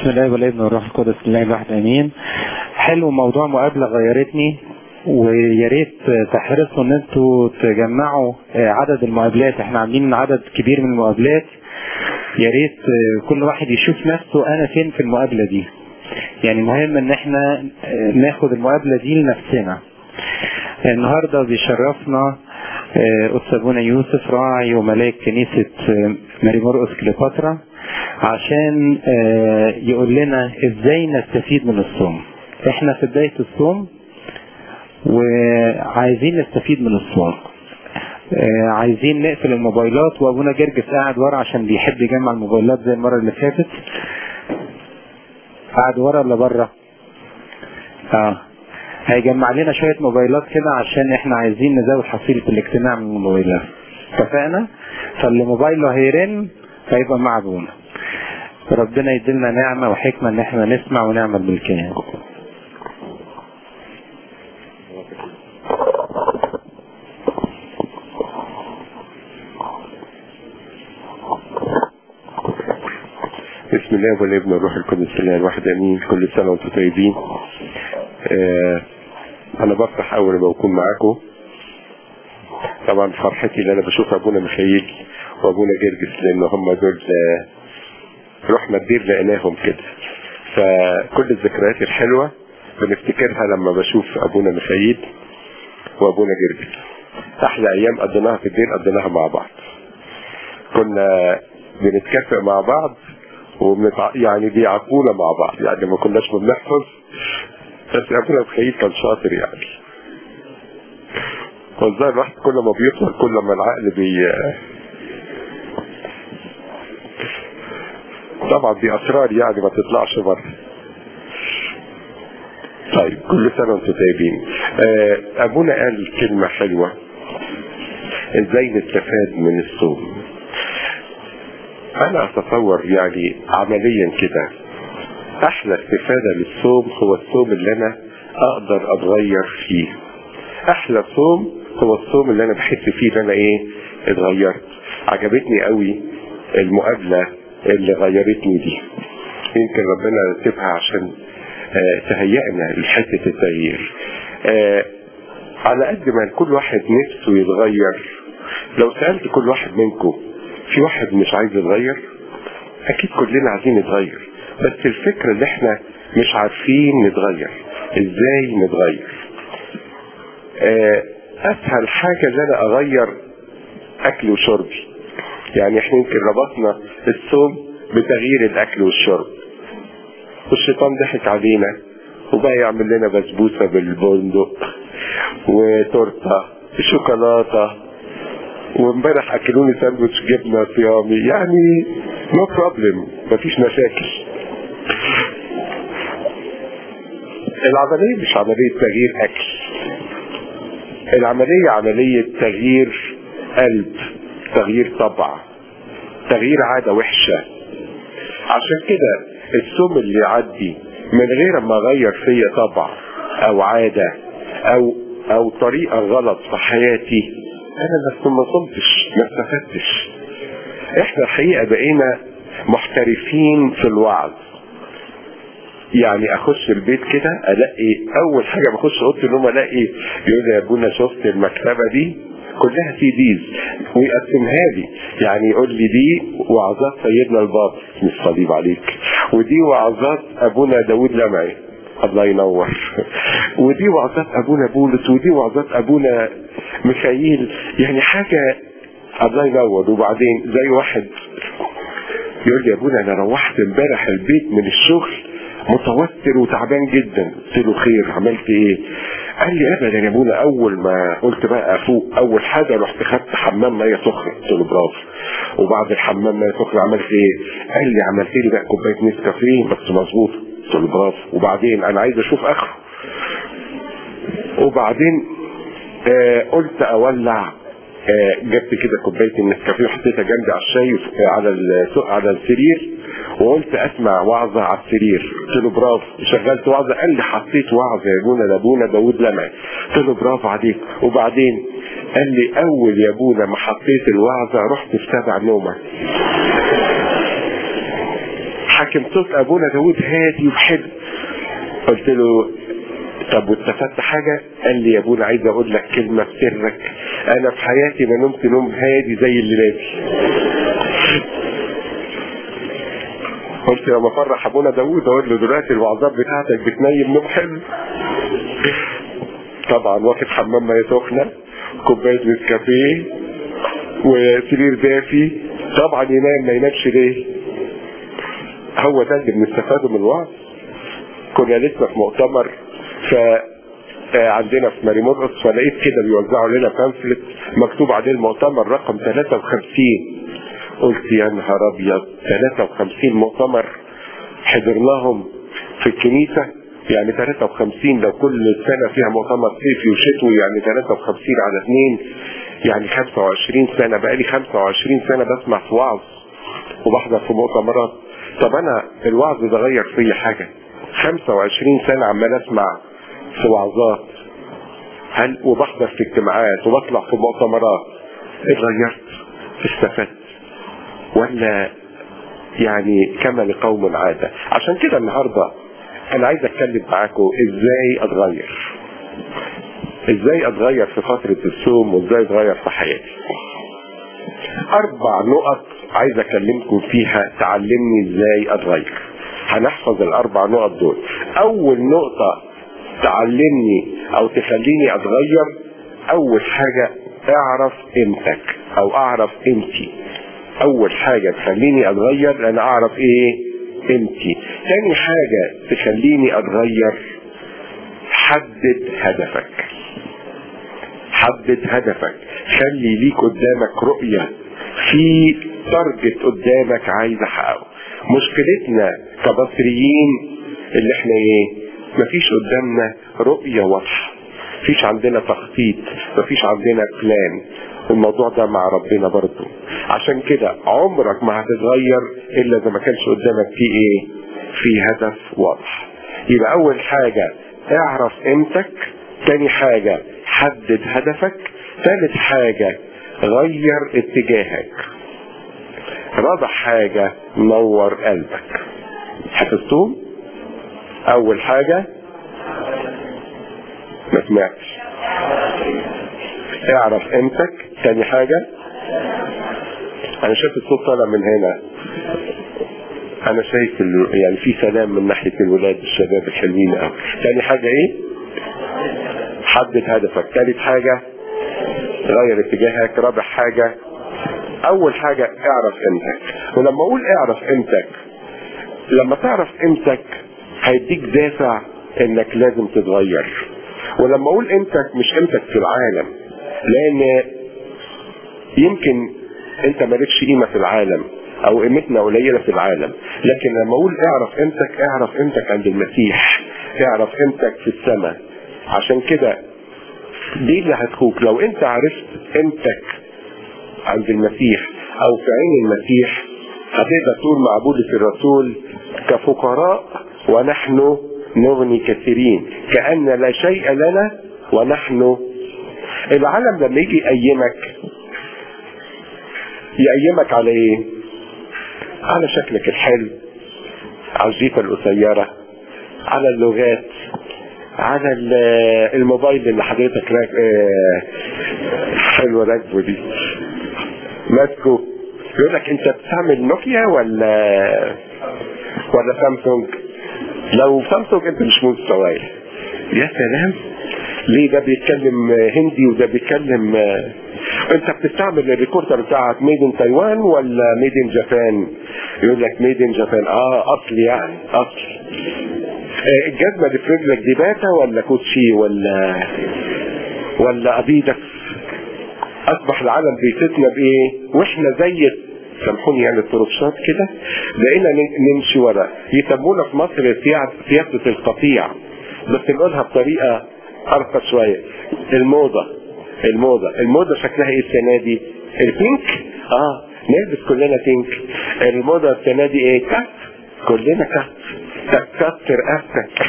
بسم الله والابن والروح القدس الله الواحد امين حلو موضوع مقابله غيرتني ويا ريت تحرصوا ان انتوا تجمعوا عدد المقابلات احنا عاملين عدد كبير من المقابلات يا ريت كل واحد يشوف نفسه انا فين في المقابله دي يعني مهم ان احنا ناخد المقابله دي لنفسنا النهارده بيشرفنا قدس ابونا يوسف راعي وملاك كنيسه ماري مرقس كليوباترا عشان يقول لنا ازاي نستفيد من الصوم احنا في بدايه الصوم وعايزين نستفيد من الصوم عايزين نقفل الموبايلات وابونا جرجس قاعد ورا عشان بيحب يجمع الموبايلات زي المره اللي فاتت قاعد ورا ولا بره اه هيجمع لنا شويه موبايلات كده عشان احنا عايزين نزود حصيله الاجتماع من الموبايلات اتفقنا فاللي موبايله هيرن هيبقى مع ابونا ربنا يديلنا نعمه وحكمه ان احنا نسمع ونعمل بالكلام بسم الله والابن والروح القدس الله الواحد امين كل سنه وانتم طيبين آه انا بفرح اول ما بكون معاكم طبعا فرحتي اللي انا بشوف ابونا مخيل وابونا جرجس لان هم دول آه رحنا كبير لقيناهم كده فكل الذكريات الحلوه بنفتكرها لما بشوف ابونا مخيل وابونا جرجس احلى ايام قضيناها في الدين قضيناها مع بعض كنا بنتكافئ مع بعض وبنتع... يعني بيعاقبونا مع بعض يعني ما كناش بنحفظ بس ابونا مخيل كان شاطر يعني والله الواحد كل ما بيطول كل ما العقل بي طبعا دي اسرار يعني ما تطلعش بره طيب كل سنه وانتم طيبين ابونا قال كلمه حلوه ازاي نستفاد من الصوم انا اتصور يعني عمليا كده احلى استفاده للصوم هو الصوم اللي انا اقدر اتغير فيه احلى صوم هو الصوم اللي انا بحس فيه ان انا ايه اتغيرت عجبتني قوي المقابله اللي غيرتني دي يمكن ربنا يسيبها عشان آه تهيئنا لحته التغيير آه على قد ما كل واحد نفسه يتغير لو سالت كل واحد منكم في واحد مش عايز يتغير اكيد كلنا عايزين نتغير بس الفكرة اللي احنا مش عارفين نتغير ازاي نتغير اسهل حاجة ان انا اغير اكل وشربي يعني احنا يمكن ربطنا الصوم بتغيير الاكل والشرب والشيطان ضحك علينا وبقى يعمل لنا بسبوسة بالبندق وتورته شوكولاتة وامبارح اكلوني ساندوتش جبنه صيامي يعني نو no بروبلم مفيش مشاكل العمليه مش عمليه تغيير اكل العمليه عمليه تغيير قلب تغيير طبع تغيير عاده وحشه عشان كده السم اللي يعدي من غير ما اغير فيا طبع او عاده او او طريقه غلط في حياتي انا بس ما صمتش ما استفدتش احنا الحقيقه بقينا محترفين في الوعظ يعني اخش البيت كده الاقي اول حاجه بخش اوضه النوم الاقي يقول لي يا ابونا شفت المكتبه دي كلها سي ديز ويقسمها لي يعني يقول لي دي وعظات سيدنا البابا مش صليب عليك ودي وعظات ابونا داود لمعي الله ينور ودي وعظات ابونا بولس ودي وعظات ابونا ميخائيل يعني حاجه الله ينور وبعدين زي واحد يقول لي يا ابونا انا روحت امبارح البيت من الشغل متوتر وتعبان جدا قلت له خير عملت ايه قال لي ابدا يا ابونا اول ما قلت بقى افوق اول حاجه رحت خدت حمام ميه سخنه قلت له برافو وبعد الحمام ميه سخنه عملت ايه قال لي عملت لي بقى كوبايه نسكافيه بس مظبوط قلت له برافو وبعدين انا عايز اشوف اخره وبعدين آه قلت اولع آه جبت كده كوبايه النسكافيه وحطيتها جنبي على الشاي على على السرير وقلت اسمع وعظه على السرير قلت له برافو شغلت وعظه قال لي حطيت وعظه يا ابونا لابونا داوود لمعي قلت له برافو عليك وبعدين قال لي اول يا ابونا ما حطيت الوعظه رحت في سبع نومه حاكم صوت ابونا داود هادي وحلو قلت له طب واستفدت حاجة؟ قال لي يا ابونا عايز اقول لك كلمة في سرك انا في حياتي ما نمت نوم هادي زي الليلة قلت لما فرح ابونا داوود اقول له دلوقتي الوعظات بتاعتك بتنيم نوم حلو طبعا واخد حمام ميه سخنه كوبايه نسكافيه وسرير دافي طبعا ينام ما ينامش ليه هو ده اللي بنستفاده من الوعظ كنا لسه في مؤتمر ف عندنا في ماري مرقص فلقيت كده بيوزعوا لنا بامفلت مكتوب عليه المؤتمر رقم 53 قلت يا نهار ابيض 53 مؤتمر حضرناهم في الكنيسه يعني 53 لو كل سنه فيها مؤتمر صيفي وشتوي يعني 53 على 2 يعني 25 سنه بقالي 25 سنه بسمع في وعظ وبحضر في مؤتمرات طب انا الوعظ ده غير فيا حاجه 25 سنه عمال اسمع في وعظات هل وبحضر في اجتماعات وبطلع في مؤتمرات اتغيرت استفدت ولا يعني كما لقوم عادة عشان كده النهاردة انا عايز اتكلم معاكم ازاي اتغير ازاي اتغير في فترة الصوم وازاي اتغير في حياتي اربع نقط عايز اكلمكم فيها تعلمني ازاي اتغير هنحفظ الاربع نقط دول اول نقطة تعلمني او تخليني اتغير اول حاجة اعرف قيمتك او اعرف قيمتي اول حاجة تخليني اتغير انا اعرف ايه قيمتي تاني حاجة تخليني اتغير حدد هدفك حدد هدفك خلي ليك قدامك رؤية في تارجت قدامك عايز احققه مشكلتنا كمصريين اللي احنا ايه مفيش قدامنا رؤية واضحة مفيش عندنا تخطيط مفيش عندنا بلان الموضوع ده مع ربنا برضه عشان كده عمرك ما هتتغير الا اذا ما كانش قدامك في ايه في هدف واضح يبقى اول حاجة اعرف قيمتك تاني حاجة حدد هدفك ثالث حاجة غير اتجاهك رابع حاجة نور قلبك حفظتهم اول حاجة ما سمعتش اعرف قيمتك تاني حاجة انا شايف الصوت طالع من هنا انا شايف ال... يعني في سلام من ناحية الولاد الشباب الحلوين قوي تاني حاجة ايه حدد هدفك تالت حاجة غير اتجاهك رابع حاجة اول حاجة اعرف قيمتك ولما اقول اعرف قيمتك لما تعرف قيمتك هيديك دافع انك لازم تتغير ولما اقول قيمتك مش قيمتك في العالم لان يمكن انت مالكش قيمه في العالم او قيمتنا قليله في العالم لكن لما اقول اعرف قيمتك اعرف قيمتك عند المسيح اعرف قيمتك في السماء عشان كده دي اللي هتخوك لو انت عرفت قيمتك عند المسيح او في عين المسيح هتقدر تقول مع بولس الرسول كفقراء ونحن نغني كثيرين كأن لا شيء لنا ونحن العالم لما يجي يقيمك يقيمك على ايه على شكلك الحلو على الجيفة القصيرة على اللغات على الموبايل اللي حضرتك راك اه حلوة راكبه دي ماسكه يقول لك انت بتعمل نوكيا ولا ولا سامسونج لو سامسونج انت مش مستواي يا سلام ليه ده بيتكلم هندي وده بيتكلم انت بتستعمل الريكوردر بتاعك ميد ان تايوان ولا ميد ان جابان يقول لك ميد ان جابان اه اصل يعني اصل آه الجزمه اللي في رجلك دي باتا ولا كوتشي ولا ولا اديداس اصبح العالم بيفتنا بايه واحنا زي سامحوني يعني الطرقشات كده بقينا نمشي ورا يسمونا في مصر سياسة القطيع بس نقولها بطريقة أرقى شوية الموضة الموضة الموضة شكلها ايه السنة دي البينك اه نلبس كلنا بينك الموضة السنة دي ايه كات كلنا كات كات رقبتك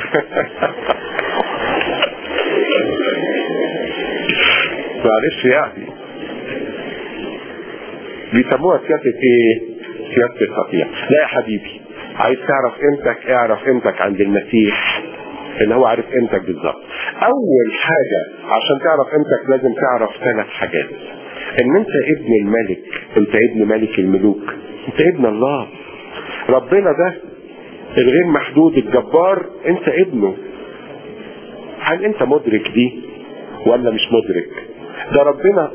معلش يعني بيسموها سياسة ايه؟ سياسة الخطيئة لا يا حبيبي عايز تعرف قيمتك اعرف قيمتك عند المسيح اللي هو عارف قيمتك بالظبط اول حاجة عشان تعرف قيمتك لازم تعرف ثلاث حاجات ان انت ابن الملك انت ابن ملك الملوك انت ابن الله ربنا ده الغير محدود الجبار انت ابنه هل انت مدرك دي ولا مش مدرك ده ربنا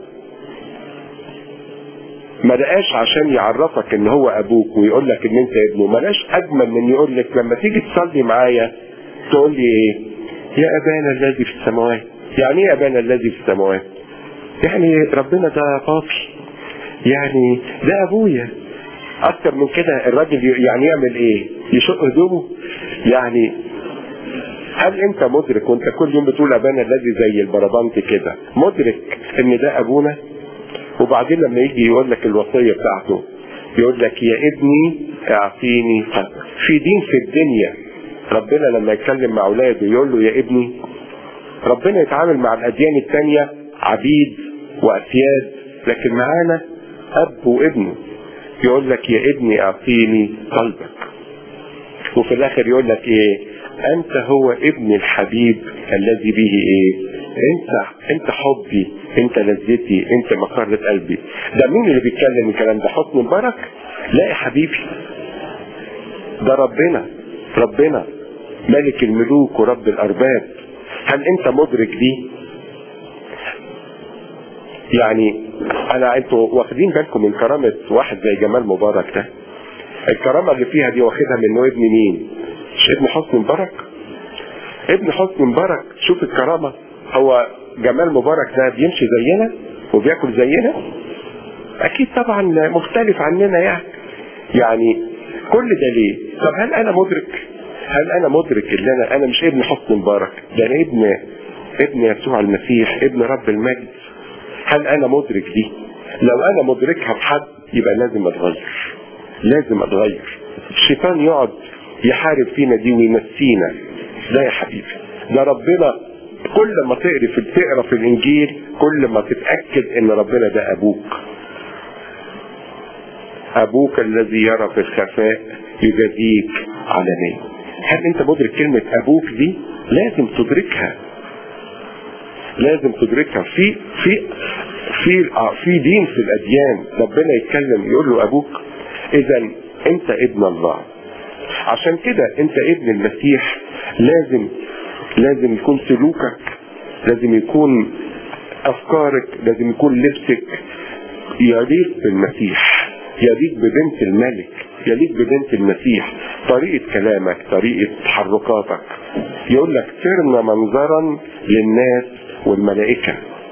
ما لقاش عشان يعرفك ان هو ابوك ويقول لك ان انت ابنه ما لقاش اجمل من يقول لك لما تيجي تصلي معايا تقول لي ايه يا ابانا الذي في السماوات يعني ايه ابانا الذي في السماوات يعني ربنا ده بابي يعني ده ابويا اكتر من كده الراجل يعني يعمل ايه يشق هدومه يعني هل انت مدرك وانت كل يوم بتقول ابانا الذي زي البربنت كده مدرك ان ده ابونا وبعدين لما يجي يقول لك الوصيه بتاعته يقول لك يا ابني اعطيني قلبك في دين في الدنيا ربنا لما يتكلم مع اولاده يقول له يا ابني ربنا يتعامل مع الاديان التانية عبيد واسياد لكن معانا اب وابنه يقول لك يا ابني اعطيني قلبك وفي الاخر يقول لك ايه انت هو ابن الحبيب الذي به ايه انت انت حبي انت لذتي انت مسرة قلبي ده مين اللي بيتكلم الكلام ده حسن مبارك لا يا حبيبي ده ربنا ربنا ملك الملوك ورب الارباب هل انت مدرك دي يعني انا انتوا واخدين بالكم من كرامة واحد زي جمال مبارك ده الكرامة اللي فيها دي واخدها منه ابن مين مش ابن حسني مبارك ابن حسني مبارك شوف الكرامة هو جمال مبارك ده بيمشي زينا وبياكل زينا اكيد طبعا مختلف عننا يعني يعني كل ده ليه طب هل انا مدرك هل انا مدرك ان انا انا مش ابن حسني مبارك ده انا ابن ابن يسوع المسيح ابن رب المجد هل انا مدرك دي لو انا مدركها بحد يبقى لازم اتغير لازم اتغير الشيطان يقعد يحارب فينا دي وينسينا لا يا حبيبي ده ربنا كل ما تقرا في تقرا في الانجيل كل ما تتاكد ان ربنا ده ابوك ابوك الذي يرى في الخفاء يجازيك علنيا هل انت مدرك كلمه ابوك دي لازم تدركها لازم تدركها في في في في دين في الاديان ربنا يتكلم يقول له ابوك اذا انت ابن الله عشان كده انت ابن المسيح لازم لازم يكون سلوكك لازم يكون افكارك لازم يكون لبسك يليق بالمسيح يليق ببنت الملك يليق ببنت المسيح طريقة كلامك طريقة تحركاتك يقول لك صرنا منظرا للناس والملائكة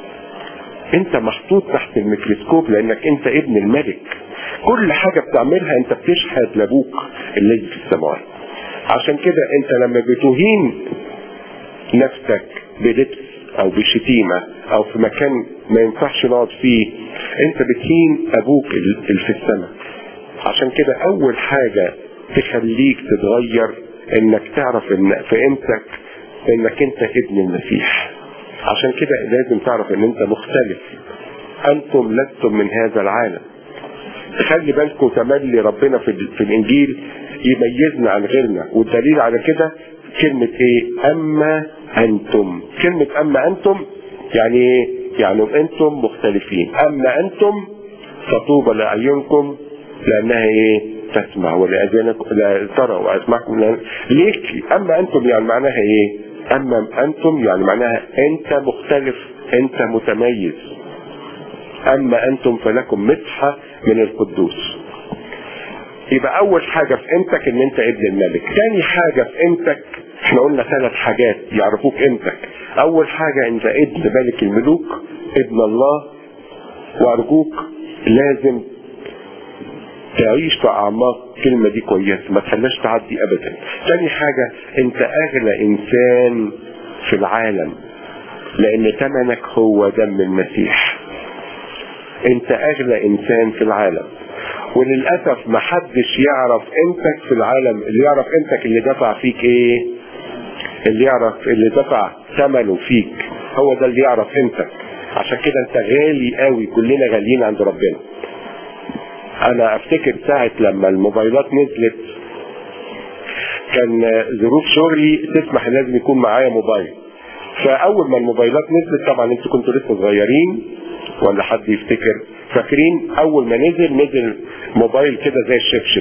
انت محطوط تحت الميكروسكوب لانك انت ابن الملك كل حاجة بتعملها انت بتشهد لابوك الذي في السماوات عشان كده انت لما بتهين نفسك بلبس او بشتيمة او في مكان ما ينفعش نقعد فيه انت بتهين ابوك اللي في السماء عشان كده اول حاجة تخليك تتغير انك تعرف ان في قيمتك انك انت ابن المسيح عشان كده لازم تعرف ان انت مختلف انتم لستم من هذا العالم خلي بالكم تملي ربنا في, في الانجيل يميزنا عن غيرنا والدليل على كده كلمة ايه اما انتم كلمة اما انتم يعني ايه يعني انتم مختلفين اما انتم فطوبى لاعينكم لانها ايه تسمع ولاذانكم لا ترى واسمعكم ليك اما انتم يعني معناها ايه اما انتم يعني معناها انت مختلف انت متميز اما انتم فلكم مسحة من القدوس يبقى اول حاجة في قيمتك ان انت ابن الملك تاني حاجة في قيمتك احنا قلنا ثلاث حاجات يعرفوك قيمتك اول حاجة انت ابن ملك الملوك ابن الله وارجوك لازم تعيش في اعماق الكلمة دي كويس ما تخليهاش تعدي ابدا تاني حاجة انت اغلى انسان في العالم لان ثمنك هو دم المسيح انت اغلى انسان في العالم وللاسف ما حدش يعرف قيمتك في العالم اللي يعرف قيمتك اللي دفع فيك ايه اللي يعرف اللي دفع ثمنه فيك هو ده اللي يعرف قيمتك عشان كده انت غالي قوي كلنا غاليين عند ربنا انا افتكر ساعة لما الموبايلات نزلت كان ظروف شغلي تسمح ان لازم يكون معايا موبايل فاول ما الموبايلات نزلت طبعا انتوا كنتوا لسه صغيرين ولا حد يفتكر فاكرين اول ما نزل نزل موبايل كده زي الشبشب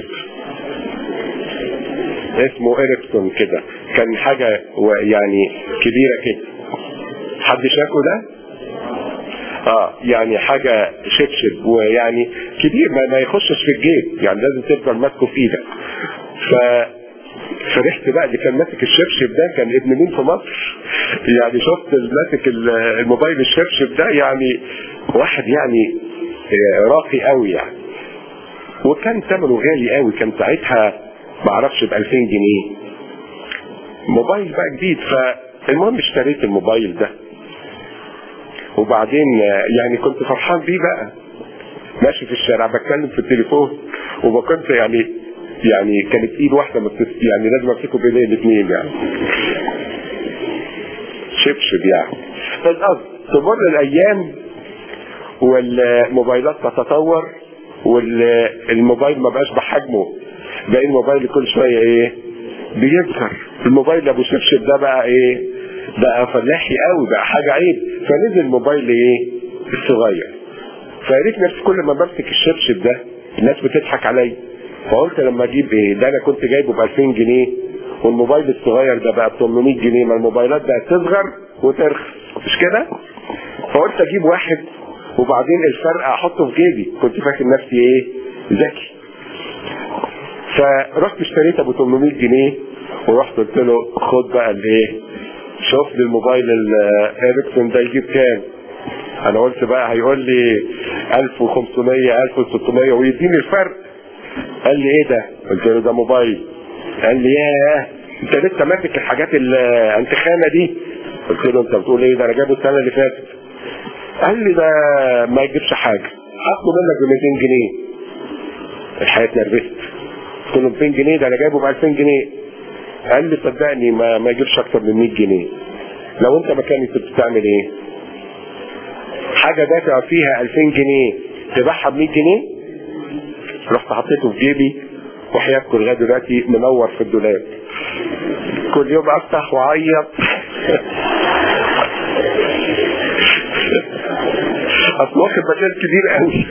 اسمه اريكسون كده كان حاجة يعني كبيرة كده حد شافه ده اه يعني حاجة شبشب ويعني كبير ما, ما يخشش في الجيب يعني لازم تفضل ماسكه في ايدك ف فرحت بقى اللي كان ماسك الشبشب ده كان ابن مين في مصر يعني شفت ماسك الموبايل الشبشب ده يعني واحد يعني راقي قوي يعني وكان ثمنه غالي قوي كان ساعتها ما اعرفش ب 2000 جنيه موبايل بقى جديد فالمهم اشتريت الموبايل ده وبعدين يعني كنت فرحان بيه بقى ماشي في الشارع بتكلم في التليفون وكنت يعني يعني كانت ايد واحده ما يعني لازم امسكه بايدي الاثنين يعني شبشب يعني فالقصد تمر الايام والموبايلات تتطور والموبايل ما بقاش بحجمه بقى الموبايل كل شويه ايه بيكبر الموبايل ابو شبشب ده بقى ايه بقى فلاحي قوي بقى حاجه عيب فنزل الموبايل ايه الصغير فقريت نفسي كل ما بمسك الشبشب ده الناس بتضحك عليا فقلت لما اجيب ايه ده انا كنت جايبه ب 2000 جنيه والموبايل الصغير ده بقى ب 800 جنيه ما الموبايلات بقت تصغر وترخص مش كده فقلت اجيب واحد وبعدين الفرق احطه في جيبي كنت فاكر نفسي ايه ذكي فرحت اشتريت ابو 800 جنيه ورحت قلت له خد بقى الايه شوف لي الموبايل الاريكسون ده يجيب كام انا قلت بقى هيقول لي 1500 1600 ويديني الفرق قال لي ايه ده قلت له ده موبايل قال لي ياه انت لسه ماسك الحاجات الانتخانه دي قلت له انت بتقول ايه ده انا جايبه السنه اللي فاتت قال لي ده ما يجيبش حاجه هاخده منك ب 200 جنيه الحياه اتنرفزت قلت له 200 جنيه ده انا جايبه ب 2000 جنيه قال لي صدقني ما ما يجيبش اكتر من 100 جنيه لو انت مكاني كنت بتعمل ايه حاجه دافع فيها 2000 جنيه تبيعها ب 100 جنيه رحت حطيته في جيبي وحياتكم لغايه دلوقتي منور في الدولاب كل يوم افتح واعيط اصل واخد مجال كبير قوي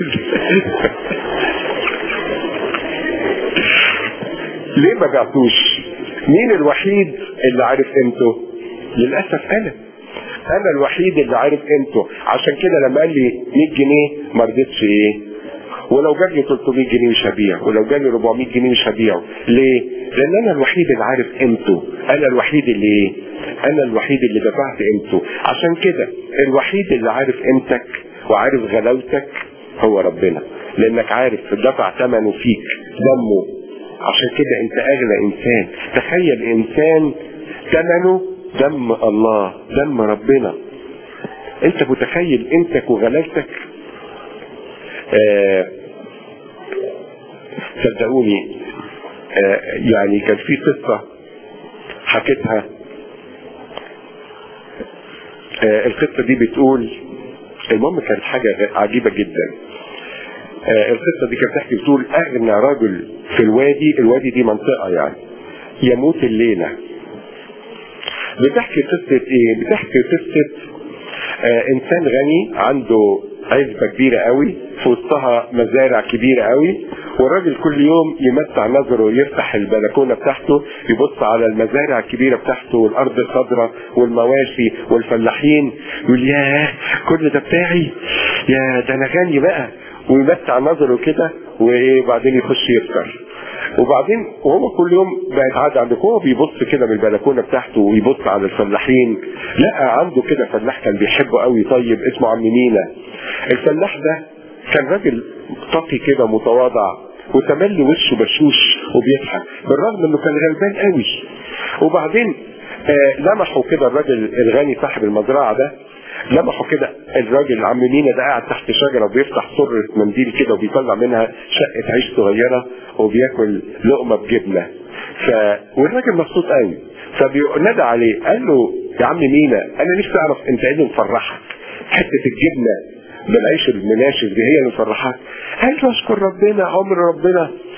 ليه ما بعتوش مين الوحيد اللي عارف قيمته للاسف انا انا الوحيد اللي عارف قيمته عشان كده لما قال لي 100 جنيه ما رضيتش ايه ولو جاب لي 300 جنيه مش هبيع ولو جاب لي 400 جنيه مش هبيعه ليه لان انا الوحيد اللي عارف قيمته انا الوحيد اللي ايه انا الوحيد اللي دفعت قيمته عشان كده الوحيد اللي عارف قيمتك وعارف غلاوتك هو ربنا لانك عارف دفع ثمنه فيك دمه عشان كده انت اغلى انسان تخيل انسان ثمنه دم الله دم ربنا انت متخيل قيمتك وغلاوتك آه صدقوني آه يعني كان في قصة حكيتها آه القصة دي بتقول المهم كانت حاجة عجيبة جدا آه القصة دي كانت تحكي بتقول أغنى رجل في الوادي الوادي دي منطقة يعني يموت الليلة بتحكي قصة ايه بتحكي قصة آه انسان غني عنده عزبة كبيرة قوي في وسطها مزارع كبيرة قوي والراجل كل يوم يمتع نظره يفتح البلكونة بتاعته يبص على المزارع الكبيرة بتاعته والأرض الخضراء والمواشي والفلاحين يقول ياه كل ده بتاعي يا ده أنا غني بقى ويمتع نظره كده وبعدين يخش يفطر وبعدين وهو كل يوم بقت عادة عنده هو بيبص كده من البلكونه بتاعته ويبص على الفلاحين لقى عنده كده فلاح كان بيحبه قوي طيب اسمه عم مينا الفلاح ده كان راجل تقي كده متواضع وتملي وشه بشوش وبيضحك بالرغم انه كان غلبان قوي وبعدين آه لمحوا كده الراجل الغني صاحب المزرعه ده لمحوا كده الراجل عم مينا ده قاعد تحت شجره وبيفتح سره منديل كده وبيطلع منها شقه عيش صغيره وبياكل لقمه بجبنه ف والراجل مبسوط قوي فبينادى عليه قال له يا عم مينا انا نفسي اعرف انت ايه اللي مفرحك حته الجبنه بالعيش المناشف دي هي اللي مفرحاك قال له اشكر ربنا عمر ربنا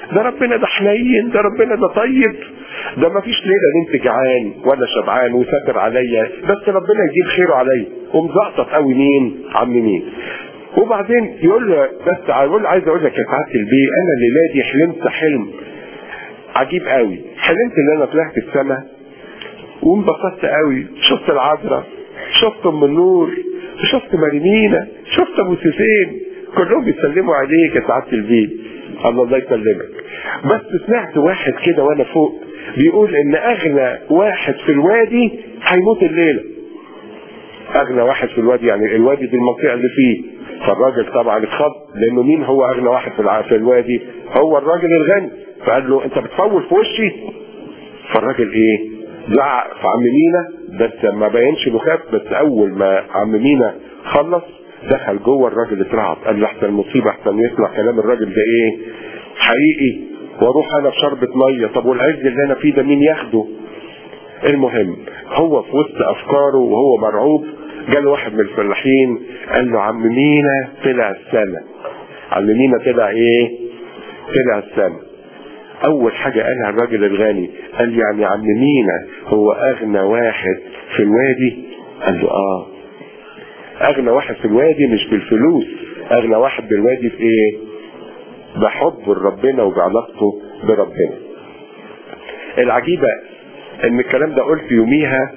ده ربنا ده حنين ده ربنا ده طيب ده ما فيش ليله نمت جعان ولا شبعان وساتر عليا بس ربنا يجيب خيره عليا ومزقطط قوي مين عم مين وبعدين يقول له بس يقول له عايز اقول لك يا سعاده البيه انا الليله دي حلمت حلم عجيب قوي حلمت ان انا طلعت السماء وانبسطت قوي شفت العذراء شفت ام النور شفت مريمينا شفت ابو سيفين كلهم بيسلموا عليك يا سعاده البيه الله الله يسلمك بس سمعت واحد كده وانا فوق بيقول ان اغنى واحد في الوادي هيموت الليله اغنى واحد في الوادي يعني الوادي دي المنطقه اللي فيه فالراجل طبعا اتخض لانه مين هو اغنى واحد في الع- في الوادي هو الراجل الغني فقال له انت بتفول في وشي فالراجل ايه زعق في عم مينا بس ما بينش له خاف بس اول ما عم مينا خلص دخل جوه الراجل اترعب قال له احسن المصيبه احسن يسمع كلام الراجل ده ايه حقيقي واروح انا بشربة ميه طب والعز اللي انا فيه ده مين ياخده المهم هو في وسط افكاره وهو مرعوب جاله واحد من الفلاحين قال له عم مينا طلع السما عم مينا طلع ايه طلع السما اول حاجة قالها الراجل الغني قال يعني عم مينا هو اغنى واحد في الوادي قال له اه اغنى واحد في الوادي مش بالفلوس اغنى واحد بالوادي في ايه بحب ربنا وبعلاقته بربنا العجيبة ان الكلام ده قلت يوميها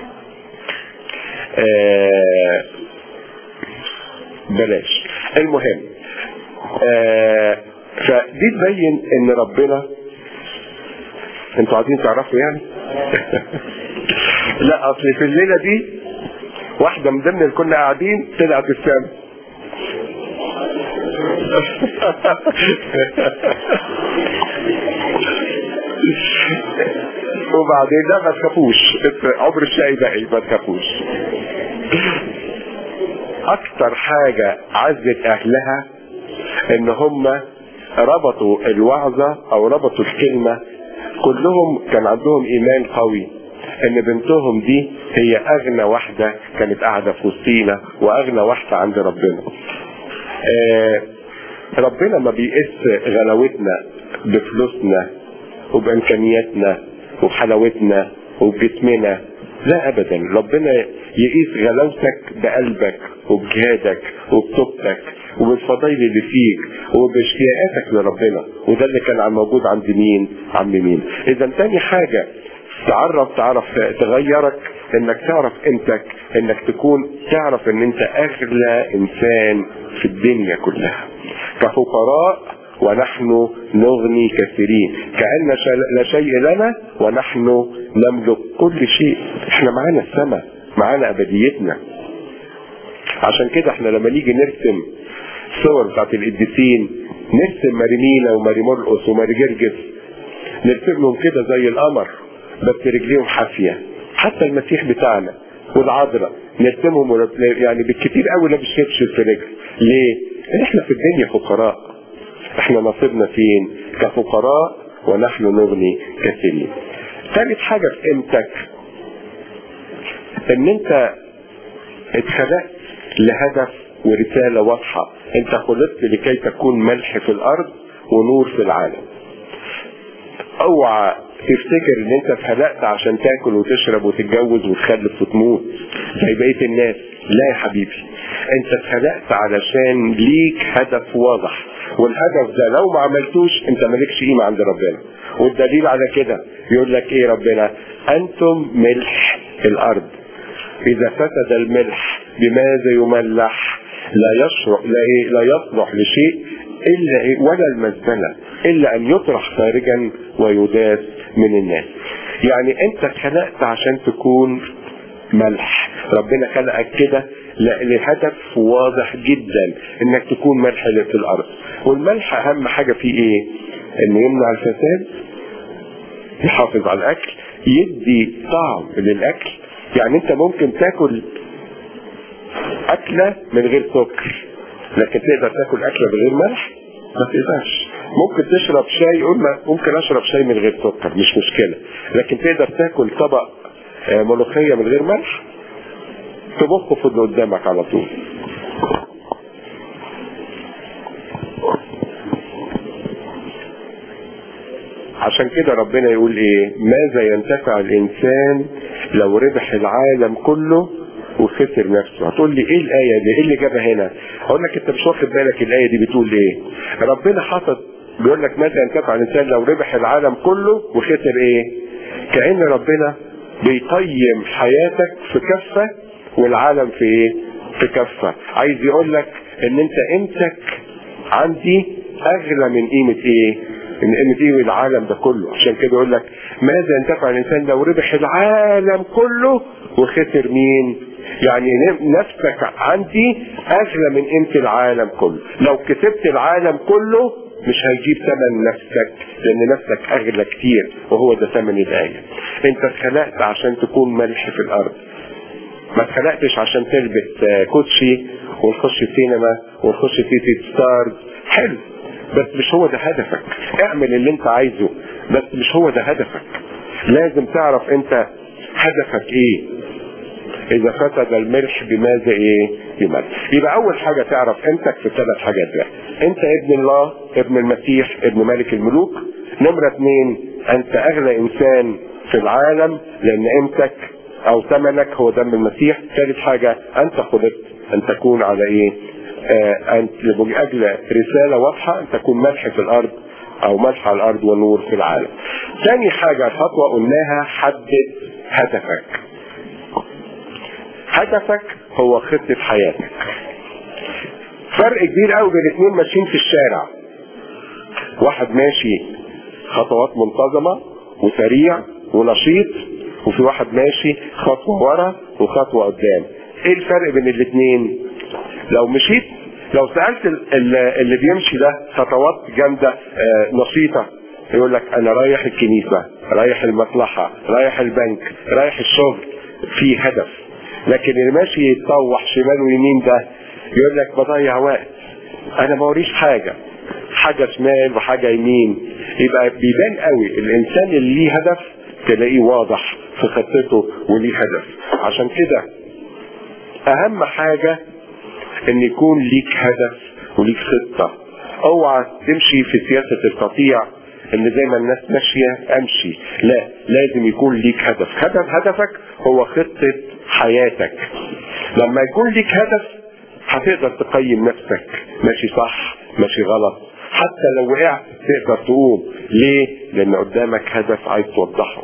آه بلاش المهم آه فدي تبين ان ربنا انتوا عايزين تعرفوا يعني لا اصل في الليله دي واحده من ضمن اللي كنا قاعدين طلعت السما وبعدين لا ما تخافوش عمر الشقي باقي ما تخافوش اكتر حاجة عزت اهلها ان هم ربطوا الوعظة او ربطوا الكلمة كلهم كان عندهم ايمان قوي ان بنتهم دي هي اغنى واحدة كانت قاعدة في وسطينا واغنى واحدة عند ربنا آه ربنا ما بيقيس غلاوتنا بفلوسنا وبامكانياتنا وبحلاوتنا وبجسمنا لا ابدا ربنا يقيس غلاوتك بقلبك وبجهادك وبتوبتك وبالفضائل اللي فيك وباشتياقاتك لربنا وده اللي كان موجود عند مين عم مين اذا تاني حاجة تعرف تعرف تغيرك انك تعرف قيمتك انك تكون تعرف ان انت اغلى انسان في الدنيا كلها كفقراء ونحن نغني كثيرين كأن لا شيء لنا ونحن نملك كل شيء احنا معانا السماء معانا ابديتنا عشان كده احنا لما نيجي نرسم صور بتاعت القديسين نرسم ماريمينا وماري مرقس وماري جرجس نرسمهم كده زي القمر بس رجليهم حافيه حتى المسيح بتاعنا والعذراء نرسمهم يعني بالكتير قوي لابس شبشب في رجل ليه؟ احنا في الدنيا فقراء احنا نصيبنا فين كفقراء ونحن نغني كثيرين ثالث حاجة في قيمتك ان انت اتخلقت لهدف ورسالة واضحة انت خلقت لكي تكون ملح في الارض ونور في العالم اوعى تفتكر ان انت اتخلقت عشان تاكل وتشرب وتتجوز وتخلف وتموت زي بقية الناس لا يا حبيبي انت اتخلقت علشان ليك هدف واضح والهدف ده لو ما عملتوش انت مالكش قيمه عند ربنا والدليل على كده يقول لك ايه ربنا انتم ملح الارض اذا فسد الملح بماذا يملح لا يشرح لا, إيه لا يصلح لشيء الا إيه ولا المزبله الا ان يطرح خارجا ويداس من الناس يعني انت اتخلقت عشان تكون ملح ربنا خلقك كده لهدف واضح جدا انك تكون ملح في الارض والملح اهم حاجة فيه ايه انه يمنع الفساد يحافظ على الاكل يدي طعم للاكل يعني انت ممكن تاكل اكلة من غير سكر لكن تقدر تاكل اكلة من غير ملح ما تقدرش ممكن تشرب شاي قلنا ممكن اشرب شاي من غير سكر مش مشكلة لكن تقدر تاكل طبق ملوخية من غير ملح تبخه في اللي قدامك على طول عشان كده ربنا يقول ايه ماذا ينتفع الانسان لو ربح العالم كله وخسر نفسه هتقول لي ايه الايه دي ايه اللي جابها هنا اقول لك انت مش واخد بالك الايه دي بتقول ايه ربنا حاطط بيقول لك ماذا ينتفع الانسان لو ربح العالم كله وخسر ايه كأن ربنا بيقيم حياتك في كفة والعالم في ايه في كفة عايز يقول لك ان انت قيمتك عندي اغلى من قيمة ايه من قيمة ايه العالم ده كله عشان كده يقول لك ماذا ينتفع الانسان لو ربح العالم كله وخسر مين يعني نفسك عندي اغلى من قيمة العالم كله لو كسبت العالم كله مش هيجيب ثمن نفسك لان نفسك اغلى كتير وهو ده ثمن الايه انت اتخلقت عشان تكون ملح في الارض ما اتخلقتش عشان تلبس كوتشي ونخش السينما ونخش سيتي ستارز حلو بس مش هو ده هدفك اعمل اللي انت عايزه بس مش هو ده هدفك لازم تعرف انت هدفك ايه اذا فسد الملح بماذا ايه يمل يبقى اول حاجة تعرف انتك في ثلاث حاجات ده انت ابن الله ابن المسيح ابن ملك الملوك نمرة اثنين انت اغلى انسان في العالم لان قيمتك او ثمنك هو دم المسيح ثالث حاجة انت خلقت ان تكون على ايه آه انت لاجل رسالة واضحة ان تكون ملح في الارض او ملح على الارض ونور في العالم ثاني حاجة خطوة قلناها حدد هدفك هدفك هو خطة حياتك فرق كبير قوي بين اثنين ماشيين في الشارع واحد ماشي خطوات منتظمة وسريع ونشيط وفي واحد ماشي خطوة ورا وخطوة قدام ايه الفرق بين الاثنين لو مشيت لو سألت اللي بيمشي ده خطوات جامدة آه نشيطة يقول لك انا رايح الكنيسة رايح المصلحة رايح البنك رايح الشغل في هدف لكن اللي ماشي يتطوح شمال ويمين ده يقول لك بضيع وقت انا ما وريش حاجة حاجة شمال وحاجة يمين يبقى بيبان قوي الانسان اللي ليه هدف تلاقيه واضح في خطته وليه هدف عشان كده اهم حاجة ان يكون ليك هدف وليك خطة اوعى تمشي في سياسة القطيع ان زي ما الناس ماشية امشي لا لازم يكون ليك هدف هدف هدفك هو خطة حياتك لما يكون ليك هدف هتقدر تقيم نفسك ماشي صح ماشي غلط حتى لو وقعت تقدر تقوم ليه لان قدامك هدف عايز توضحه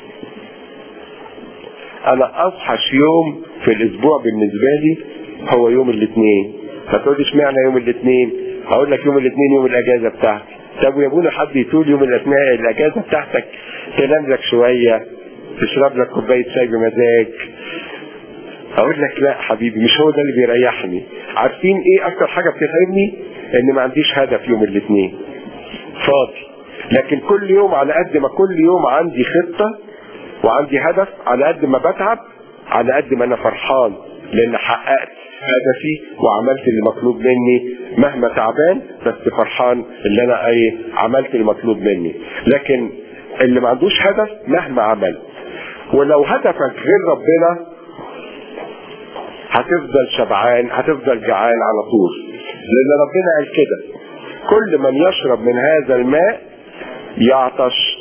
انا اصحش يوم في الاسبوع بالنسبه لي هو يوم الاثنين فتقول لي اشمعنى يوم الاثنين هقول لك يوم الاثنين يوم الاجازه بتاعتي طب ويا ابونا حد يطول يوم الاثناء الاجازه بتاعتك تنام لك شويه تشرب لك كوبايه شاي بمزاج اقول لك لا حبيبي مش هو ده اللي بيريحني عارفين ايه اكتر حاجه بتتعبني ان ما عنديش هدف يوم الاثنين فاضي لكن كل يوم على قد ما كل يوم عندي خطه وعندي هدف على قد ما بتعب على قد ما انا فرحان لان حققت هدفي وعملت اللي مطلوب مني مهما تعبان بس فرحان اللي انا ايه عملت المطلوب مني لكن اللي ما عندوش هدف مهما عمل ولو هدفك غير ربنا هتفضل شبعان هتفضل جعان على طول لان ربنا قال كده كل من يشرب من هذا الماء يعطش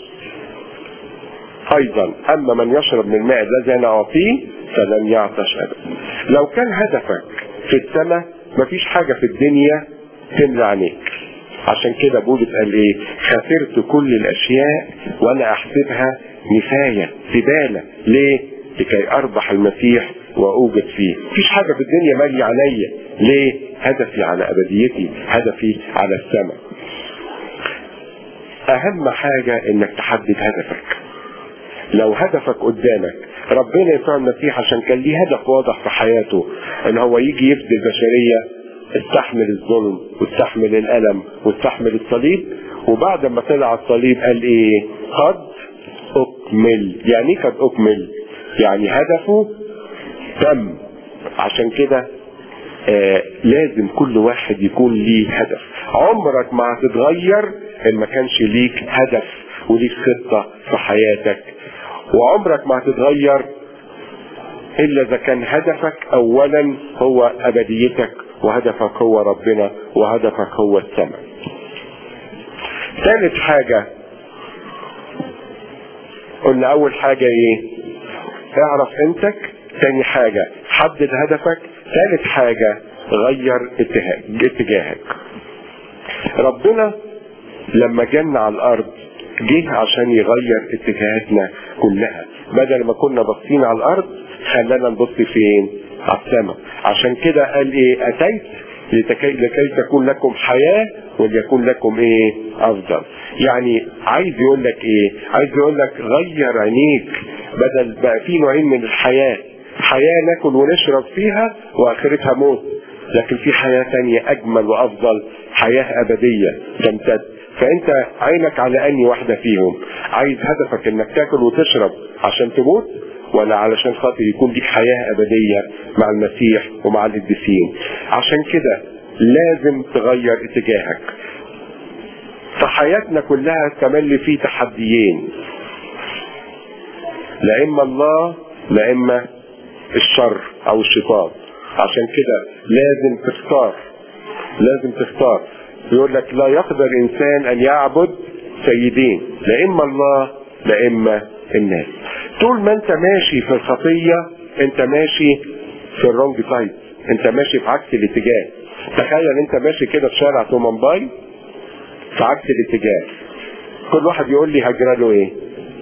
ايضا اما من يشرب من الماء الذي انا اعطيه فلن يعطش ابدا لو كان هدفك في السماء مفيش حاجة في الدنيا تملى عينيك عشان كده بولس قال ايه خسرت كل الاشياء وانا احسبها نفاية زبالة ليه لكي اربح المسيح واوجد فيه مفيش حاجة في الدنيا مالية عليا ليه هدفي على ابديتي هدفي على السماء اهم حاجة انك تحدد هدفك لو هدفك قدامك ربنا يسوع المسيح عشان كان ليه هدف واضح في حياته ان هو يجي يفدي البشريه استحمل الظلم واستحمل الالم واستحمل الصليب وبعد ما طلع الصليب قال ايه قد اكمل يعني قد اكمل يعني هدفه تم عشان كده آه لازم كل واحد يكون ليه هدف عمرك ما هتتغير ان ما كانش ليك هدف وليك خطه في حياتك وعمرك ما هتتغير الا اذا كان هدفك اولا هو ابديتك وهدفك هو ربنا وهدفك هو السماء ثالث حاجة قلنا اول حاجة ايه اعرف قيمتك تاني حاجة حدد هدفك ثالث حاجة غير اتجاهك ربنا لما جن على الارض جه عشان يغير اتجاهاتنا كلها بدل ما كنا باصين على الارض خلانا نبص فين على السماء عشان كده قال ايه اتيت لكي, لكي تكون لكم حياة وليكون لكم ايه افضل يعني عايز يقول لك ايه عايز يقول لك غير عينيك بدل بقى في نوعين من الحياة حياة ناكل ونشرب فيها واخرتها موت لكن في حياة ثانية اجمل وافضل حياة ابدية تمتد فانت عينك على اني واحدة فيهم عايز هدفك انك تاكل وتشرب عشان تموت ولا علشان خاطر يكون ليك حياة أبدية مع المسيح ومع القديسين عشان كده لازم تغير اتجاهك فحياتنا كلها تملي فيه تحديين لا إما الله لا إما الشر أو الشيطان عشان كده لازم تختار لازم تختار يقول لك لا يقدر إنسان أن يعبد سيدين لا إما الله لا إما الناس طول ما انت ماشي في الخطية انت ماشي في الرونج سايد انت ماشي في عكس الاتجاه تخيل انت ماشي كده في شارع تومنباي في عكس الاتجاه كل واحد يقول لي هجرى له ايه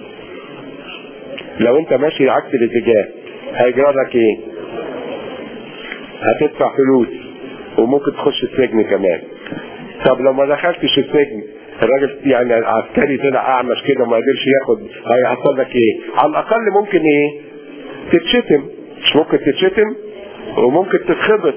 لو انت ماشي عكس الاتجاه هيجرى لك ايه هتدفع فلوس وممكن تخش السجن كمان طب لو ما دخلتش السجن الراجل يعني العسكري طلع اعمش كده وما قدرش ياخد هيحصل لك ايه على الاقل ممكن ايه تتشتم مش ممكن تتشتم وممكن تتخبط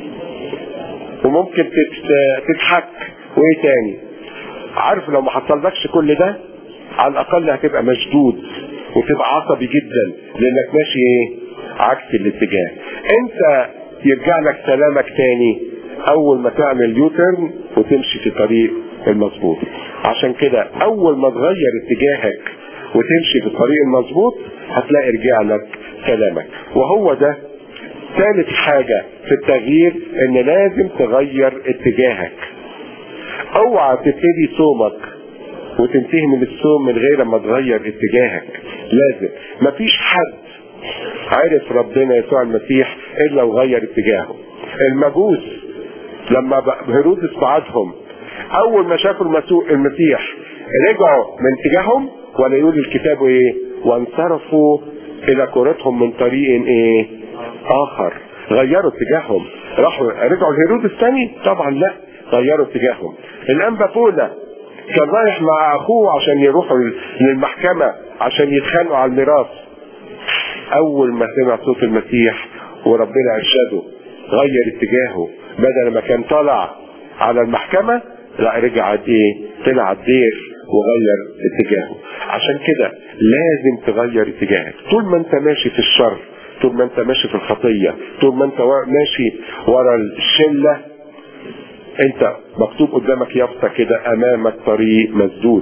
وممكن تتحك وايه تاني عارف لو ما حصلكش كل ده على الاقل هتبقى مشدود وتبقى عصبي جدا لانك ماشي ايه عكس الاتجاه انت يرجع لك سلامك تاني اول ما تعمل يوترن وتمشي في طريق المظبوط عشان كده اول ما تغير اتجاهك وتمشي في الطريق المظبوط هتلاقي رجع لك سلامك وهو ده ثالث حاجة في التغيير ان لازم تغير اتجاهك اوعى تبتدي صومك وتنتهي من الصوم من غير ما تغير اتجاهك لازم مفيش حد عرف ربنا يسوع المسيح الا وغير اتجاهه المجوس لما هيرودس بعدهم اول ما شافوا المسيح رجعوا من اتجاههم ولا يقول الكتاب ايه وانصرفوا الى كورتهم من طريق ايه اخر غيروا اتجاههم راحوا رجعوا لهيرودس تاني طبعا لا غيروا اتجاههم الانبا بولا كان رايح مع اخوه عشان يروحوا للمحكمة عشان يتخانقوا على الميراث اول ما سمع صوت المسيح وربنا ارشده غير اتجاهه بدل ما كان طالع على المحكمة لا رجع ايه طلع الدير وغير اتجاهه عشان كده لازم تغير اتجاهك طول ما انت ماشي في الشر طول ما انت ماشي في الخطية طول ما انت ماشي ورا الشلة انت مكتوب قدامك يافطة كده امامك طريق مسدود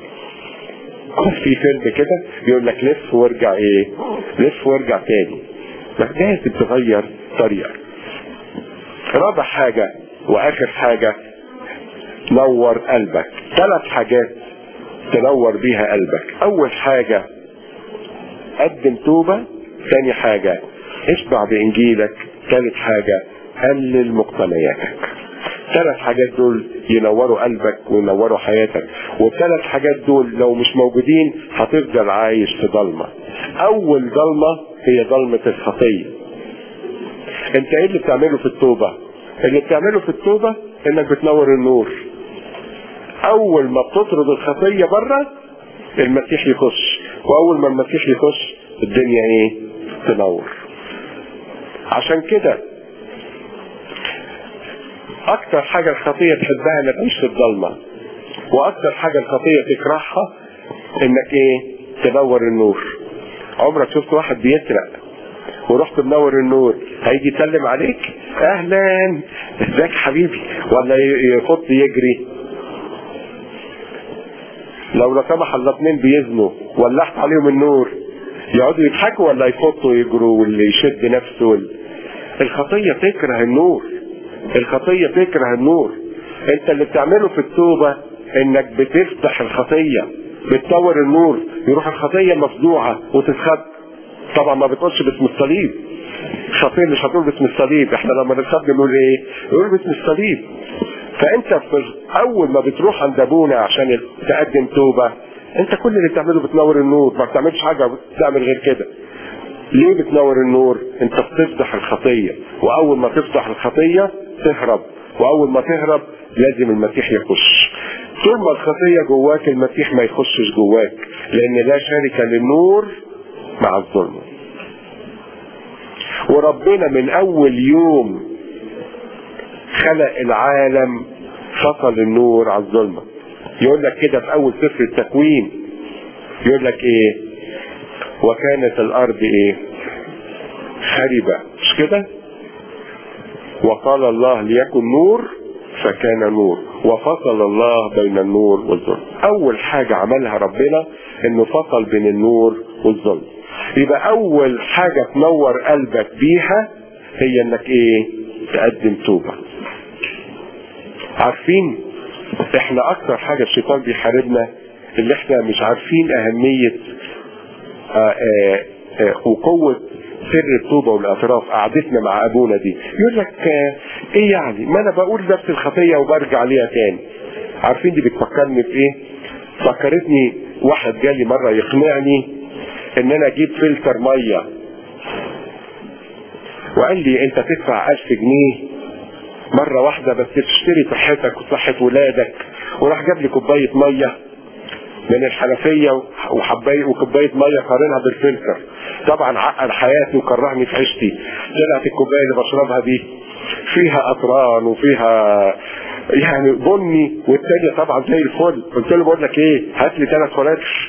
في فيلم كده يقول لك لف وارجع ايه لف وارجع تاني لازم تغير طريقك رابع حاجة واخر حاجة نور قلبك ثلاث حاجات تنور بيها قلبك اول حاجة قدم توبة ثاني حاجة اشبع بانجيلك ثالث حاجة قلل مقتنياتك ثلاث حاجات دول ينوروا قلبك وينوروا حياتك والثلاث حاجات دول لو مش موجودين هتفضل عايش في ضلمة اول ضلمة هي ضلمة الخطية انت ايه اللي بتعمله في التوبة اللي بتعمله في التوبة انك بتنور النور اول ما بتطرد الخطية بره المسيح يخش واول ما المسيح يخش الدنيا ايه تنور عشان كده اكتر حاجة الخطية تحبها انك تعيش في الضلمة واكتر حاجة الخطية تكرهها انك ايه تنور النور عمرك شفت واحد بيسرق ورحت منور النور هيجي يسلم عليك اهلا ازيك حبيبي ولا يخط يجري لو لا سمح الله اتنين بيزنوا ولحت عليهم النور يقعدوا يضحكوا ولا يفطوا يجروا واللي يشد نفسه وال... الخطية تكره النور الخطية تكره النور انت اللي بتعمله في التوبة انك بتفتح الخطية بتنور النور يروح الخطيه مفضوعه وتتخب طبعا ما بتقولش باسم الصليب الخطيه مش هتقول باسم الصليب احنا لما نتخب نقول ايه؟ نقول باسم الصليب فانت في اول ما بتروح عند ابونا عشان تقدم توبه انت كل اللي بتعمله بتنور النور ما بتعملش حاجه بتعمل غير كده ليه بتنور النور انت بتفضح الخطيه واول ما تفضح الخطيه تهرب واول ما تهرب لازم المسيح يخش طول ما الخطيه جواك المسيح ما يخشش جواك لان لا شركه للنور مع الظلم وربنا من اول يوم خلق العالم فصل النور على الظلمه يقول لك كده في اول سفر التكوين يقول لك ايه وكانت الارض ايه خربة مش كده وقال الله ليكن نور فكان نور وفصل الله بين النور والظلم اول حاجة عملها ربنا انه فصل بين النور والظلم يبقى اول حاجة تنور قلبك بيها هي انك ايه تقدم توبة عارفين احنا اكتر حاجة الشيطان بيحاربنا اللي احنا مش عارفين اهمية آآ آآ وقوة سر التوبة والاعتراف قعدتنا مع ابونا دي يقول لك ايه يعني ما انا بقول نفس الخطية وبرجع ليها تاني عارفين دي بتفكرني بايه فكرتني واحد جالي مرة يقنعني ان انا اجيب فلتر مية وقال لي انت تدفع الف جنيه مرة واحدة بس تشتري صحتك وصحة ولادك وراح جاب لي كوباية مية من الحنفية وحباية وكوباية مية قارنها بالفلتر طبعا عقل حياتي وكرهني في عيشتي طلعت الكوباية اللي بشربها دي فيها قطران وفيها يعني بني والتانية طبعا زي الفل قلت له بقول لك ايه هات لي ثلاث فلاتر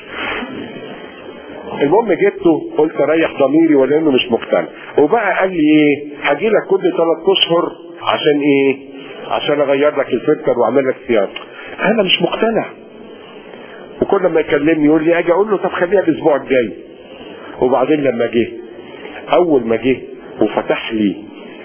المهم جبته قلت اريح ضميري ولا انه مش مقتنع وبقى قال لي ايه هاجي لك كل ثلاث اشهر عشان ايه عشان اغير لك الفلتر واعمل لك صيانه انا مش مقتنع وكل ما يكلمني يقول لي اجي اقول له طب خليها الاسبوع الجاي وبعدين لما جه اول ما جه وفتح لي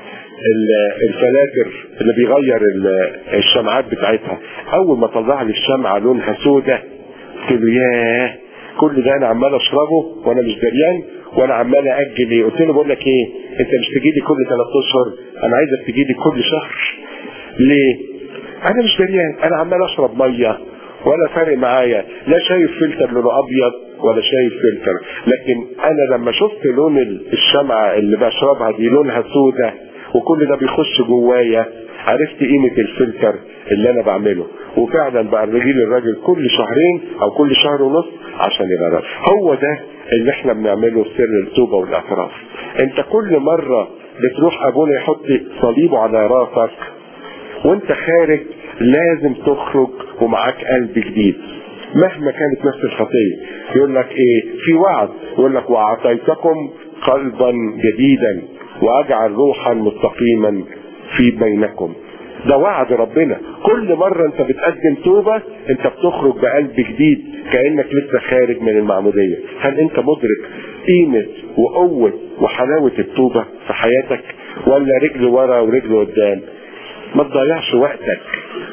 الفلاتر اللي بيغير الشمعات بتاعتها اول ما طلع لي الشمعه لونها سودة قلت له ياه كل ده انا عمال اشربه وانا مش دريان وانا عمال اجل ايه قلت له بقول لك ايه انت مش تجي لي كل ثلاث اشهر انا عايزك تجي لي كل شهر ليه انا مش دريان انا عمال اشرب ميه ولا فارق معايا لا شايف فلتر لونه ابيض ولا شايف فلتر لكن انا لما شفت لون الشمعة اللي بشربها دي لونها سودة وكل ده بيخش جوايا عرفت قيمة الفلتر اللي انا بعمله وفعلا بقى لي الراجل كل شهرين او كل شهر ونص عشان يغير هو ده اللي احنا بنعمله في سر التوبة والاعتراف انت كل مرة بتروح ابونا يحط صليبه على راسك وانت خارج لازم تخرج ومعاك قلب جديد مهما كانت نفس الخطية يقول لك ايه في وعد يقول لك واعطيتكم قلبا جديدا واجعل روحا مستقيما في بينكم ده وعد ربنا كل مرة انت بتقدم توبة انت بتخرج بقلب جديد كأنك لسه خارج من المعمودية هل انت مدرك قيمة وقوة وحلاوة التوبة في حياتك ولا رجل ورا ورجل قدام ما تضيعش وقتك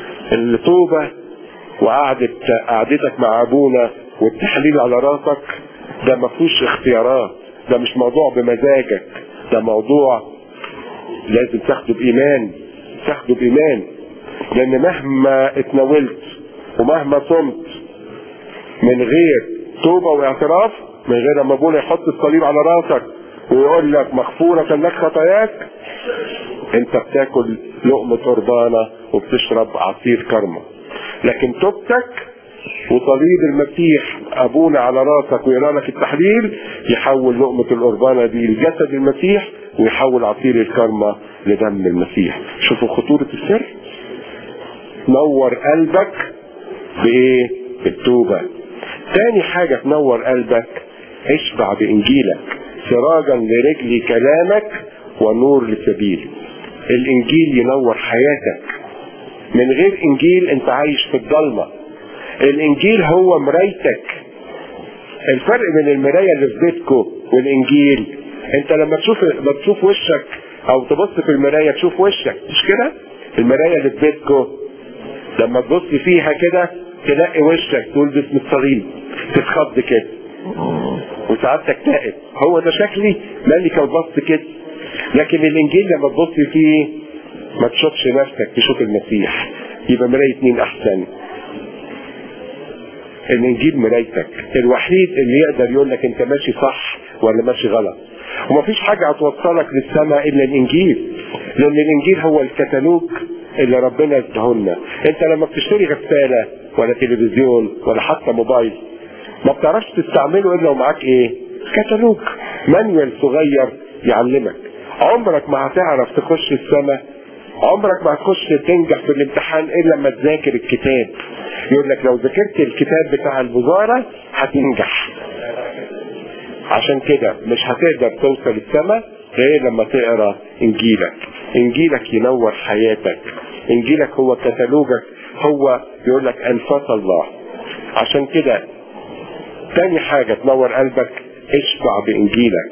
التوبة وقعدة قعدتك مع ابونا والتحليل على راسك ده ما فيهوش اختيارات ده مش موضوع بمزاجك ده موضوع لازم تاخده بايمان تاخده بايمان لان مهما اتناولت ومهما صمت من غير توبة واعتراف من غير ما ابونا يحط الصليب على راسك ويقول لك مغفورة لك خطاياك انت بتاكل لقمة قربانة وبتشرب عصير كرمة لكن توبتك وصليب المسيح ابونا على راسك ويرى لك التحليل يحول لقمة القربانة دي لجسد المسيح ويحول عصير الكرمة لدم المسيح شوفوا خطورة السر نور قلبك بايه بالتوبة تاني حاجة تنور قلبك اشبع بانجيلك سراجا لرجلي كلامك ونور لسبيلي الانجيل ينور حياتك من غير انجيل انت عايش في الضلمه الانجيل هو مرايتك الفرق بين المرايه اللي في بيتكم والانجيل انت لما تشوف لما تشوف وشك او تبص في المرايه تشوف وشك مش كده المرايه اللي في بيتكم لما تبص فيها كده تلاقي وشك تقول باسم الصليب تتخض كده وساعات تكتئب هو ده شكلي مالك وبص كده لكن الانجيل لما تبص فيه ما تشوفش نفسك تشوف المسيح يبقى مراية مين احسن الانجيل مرايتك الوحيد اللي يقدر يقول لك انت ماشي صح ولا ماشي غلط ومفيش حاجة هتوصلك للسماء الا الانجيل لان الانجيل هو الكتالوج اللي ربنا اداهولنا انت لما بتشتري غسالة ولا تلفزيون ولا حتى موبايل ما بتعرفش تستعمله الا ومعاك ايه كتالوج مانيوال صغير يعلمك عمرك ما هتعرف تخش السماء عمرك ما هتخش تنجح في الامتحان الا لما تذاكر الكتاب يقول لك لو ذاكرت الكتاب بتاع الوزارة هتنجح عشان كده مش هتقدر توصل السماء غير لما تقرا انجيلك انجيلك ينور حياتك انجيلك هو كتالوجك هو يقول لك انفاس الله عشان كده تاني حاجة تنور قلبك اشبع بانجيلك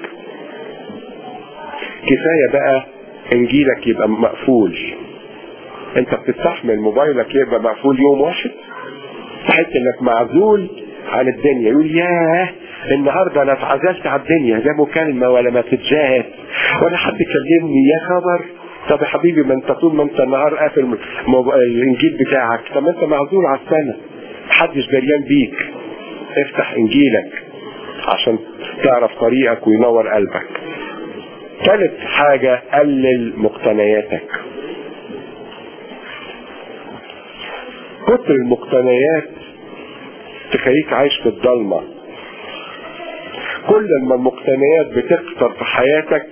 كفاية بقى انجيلك يبقى مقفول انت بتستحمل موبايلك يبقى مقفول يوم واحد تحس انك معزول عن الدنيا يقول ياه النهارده انا اتعزلت على الدنيا لا مكالمه ولا مسجات ولا حد كلمني يا خبر طب يا حبيبي ما انت طول ما انت النهار قافل الانجيل بتاعك طب ما انت معزول على السنه محدش دريان بيك افتح انجيلك عشان تعرف طريقك وينور قلبك ثالث حاجة قلل مقتنياتك كتر المقتنيات تخليك عايش في الضلمة كل ما المقتنيات بتكتر في حياتك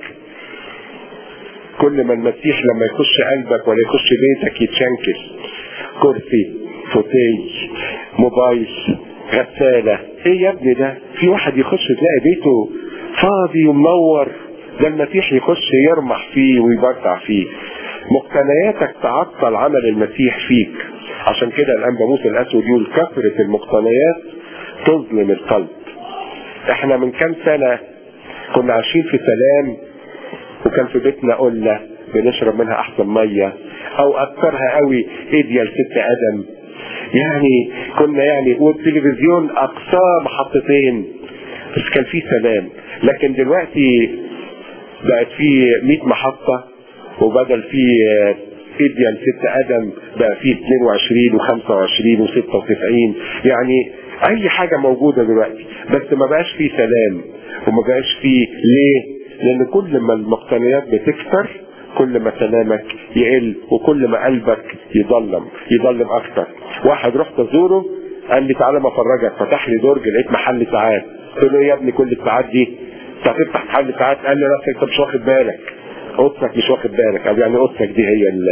كل ما المسيح لما يخش قلبك ولا يخش بيتك يتشنكل كرسي فوتي موبايل غسالة ايه يا ابني ده في واحد يخش تلاقي بيته فاضي ومنور ده المسيح يخش يرمح فيه ويبرتع فيه مقتنياتك تعطل عمل المسيح فيك عشان كده الانبا موسى الاسود يقول كثرة المقتنيات تظلم القلب احنا من كام سنة كنا عايشين في سلام وكان في بيتنا قلة بنشرب منها احسن مية او اكثرها قوي ايديا لست ادم يعني كنا يعني والتلفزيون اقصاه محطتين بس كان في سلام لكن دلوقتي بقت في 100 محطة وبدل في ايديا لست ادم بقى في 22 و25 و96 يعني اي حاجة موجودة دلوقتي بس ما بقاش في سلام وما بقاش في ليه لان كل ما المقتنيات بتكتر كل ما سلامك يقل وكل ما قلبك يضلم يضلم اكتر واحد رحت ازوره قال لي تعالى ما افرجك فتح لي درج لقيت محل ساعات قلت له ايه يا ابني كل الساعات دي انت هتفتح محل ساعات قال لي لا انت مش واخد بالك اوضتك مش واخد بالك قال يعني اوضتك دي هي ال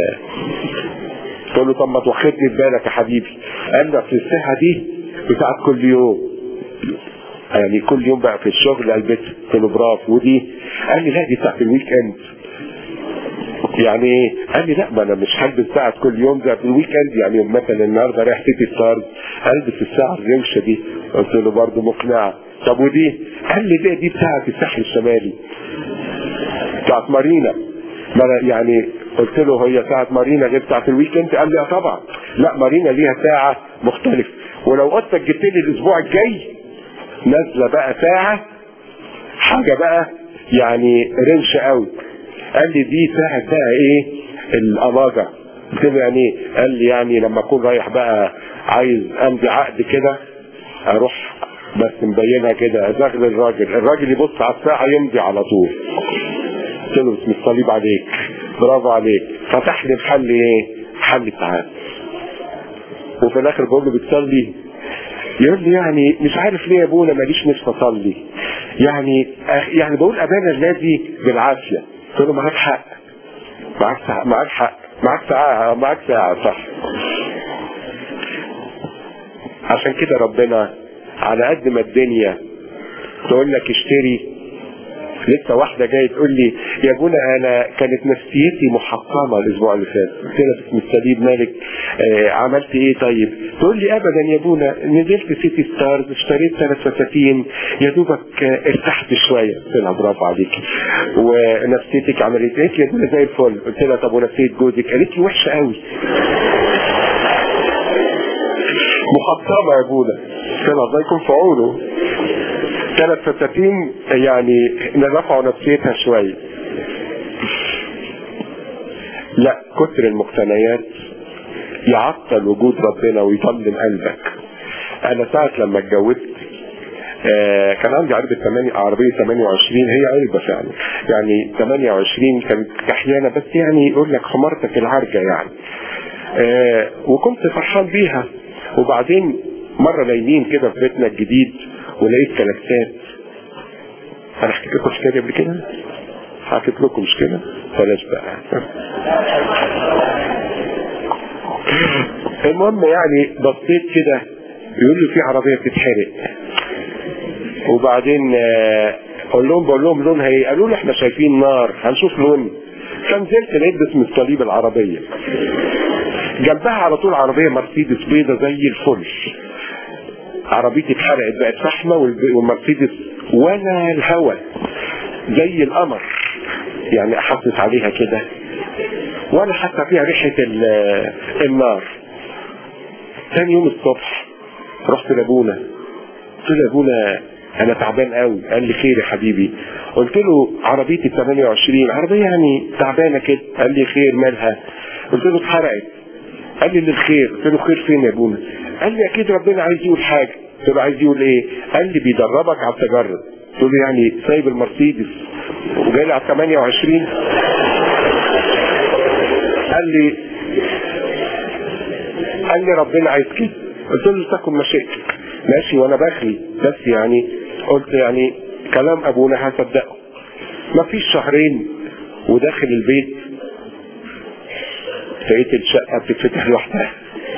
قلت له طب ما تواخدني في بالك يا حبيبي قال لي اصل الساعه دي بتاعت كل يوم يعني كل يوم بقى في الشغل البس قلت له برافو ودي قال لي لا دي بتاعت الويك اند يعني ايه؟ قال لي لا ما انا مش هلبس ساعة كل يوم ده في الويك اند يعني مثلا النهارده رايح سيتي ستارز البس الساعة الروشة دي قلت له برضه مقنعة طب ودي؟ قال لي دي دي بتاعت الساحل الشمالي بتاعت مارينا ما أنا يعني قلت له هي ساعة مارينا غير بتاعت الويك اند قال لي اه طبعا لا مارينا ليها ساعة مختلفة ولو قلت جبت لي الاسبوع الجاي نازلة بقى ساعة حاجة بقى يعني رنش قوي قال لي دي ساعة بقى ايه الأماجة قلت له يعني ايه قال لي يعني لما اكون رايح بقى عايز امضي عقد كده اروح بس مبينها كده ازغل الراجل الراجل يبص على الساعة يمضي على طول قلت له بسم الصليب عليك برافو عليك فتح لي محل ايه محل ساعات وفي الاخر بقول له بتصلي يقول لي يعني مش عارف ليه يا ابونا ماليش نفسي اصلي يعني يعني بقول ابانا الذي بالعافيه قلت له معاك حق معاك ساعة معاك حق معاك ساعة معاك ساعة صح عشان كده ربنا على قد ما الدنيا تقول لك اشتري لسه واحدة جاية تقول لي يا ابونا انا كانت نفسيتي محطمة الاسبوع اللي فات قلت لها باسم السليم مالك آه عملت ايه طيب تقول لي ابدا يا ابونا نزلت سيتي ستارز اشتريت ثلاث فساتين يا دوبك آه ارتحت شوية قلت لها برافو عليك ونفسيتك عملت ايه يا ابونا زي الفل قلت لها طب ونفسية جوزك قالت لي وحشة قوي محطمة يا ابونا كان الله يكون في عونه ثلاث فساتين يعني رفعوا نفسيتها شوية لا كتر المقتنيات يعطل وجود ربنا ويظلم قلبك انا ساعة لما اتجوزت آه كان عندي عربية 8 عربية 28 هي علبة فعلا يعني 28 كانت كحيانة بس يعني يقول لك خمرتك العرجة يعني آه وكنت فرحان بيها وبعدين مرة نايمين كده في بيتنا الجديد ولقيت كلاكسات انا حكيت لكم الحكايه دي قبل كده؟ حكيت لكم مش كده؟ بلاش بقى المهم يعني بصيت كده يقول لي في عربيه بتتحرق وبعدين اقول لهم بقول لهم لونها ايه؟ قالوا لي احنا شايفين نار هنشوف لون فنزلت لقيت اسم الصليب العربيه جنبها على طول عربيه مرسيدس بيضه زي الفل عربيتي اتحرقت بقت فحمه والمرسيدس ولا الهوا زي القمر يعني احسس عليها كده ولا حتى فيها ريحه النار ثاني يوم الصبح رحت لابونا قلت له يا ابونا انا تعبان قوي قال لي خير يا حبيبي قلت له عربيتي 28 عربيه يعني تعبانه كده قال لي خير مالها قلت له اتحرقت قال لي للخير قلت له خير فين يا ابونا قال لي اكيد ربنا عايز يقول حاجه قلت له عايز يقول ايه قال لي بيدربك على التجرد قلت له يعني سايب المرسيدس وجاي لي على 28 قال لي قال لي ربنا عايز كده قلت له تكن مشيئتك ماشي وانا بخلي بس يعني قلت يعني كلام ابونا هصدقه ما فيش شهرين وداخل البيت لقيت الشقه بتتفتح لوحدها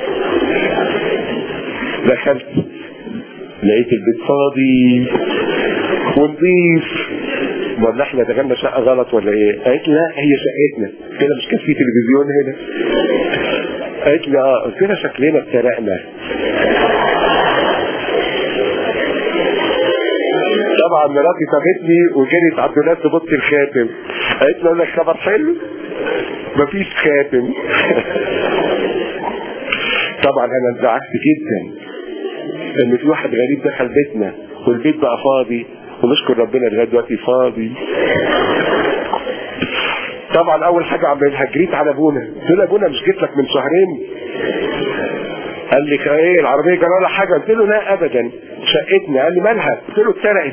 دخلت لقيت البيت فاضي ونظيف ولا احنا دخلنا شقه غلط ولا ايه؟ قالت لا هي شقتنا كده مش كان في تلفزيون هنا قالت لي اه قلت لها شكلنا اتسرقنا طبعا مراتي سابتني وجريت على الدولاب تبص الخاتم قالت لي اقول لك خبر حلو مفيش خاتم طبعا انا انزعجت جدا ان في واحد غريب دخل بيتنا والبيت بقى فاضي ونشكر ربنا لغايه دلوقتي فاضي طبعا اول حاجه عملها جريت على ابونا قلت له ابونا مش جيت لك من شهرين قال لي ايه العربيه جرى لها حاجه قلت له لا ابدا شقتنا قال لي مالها قلت له اتسرقت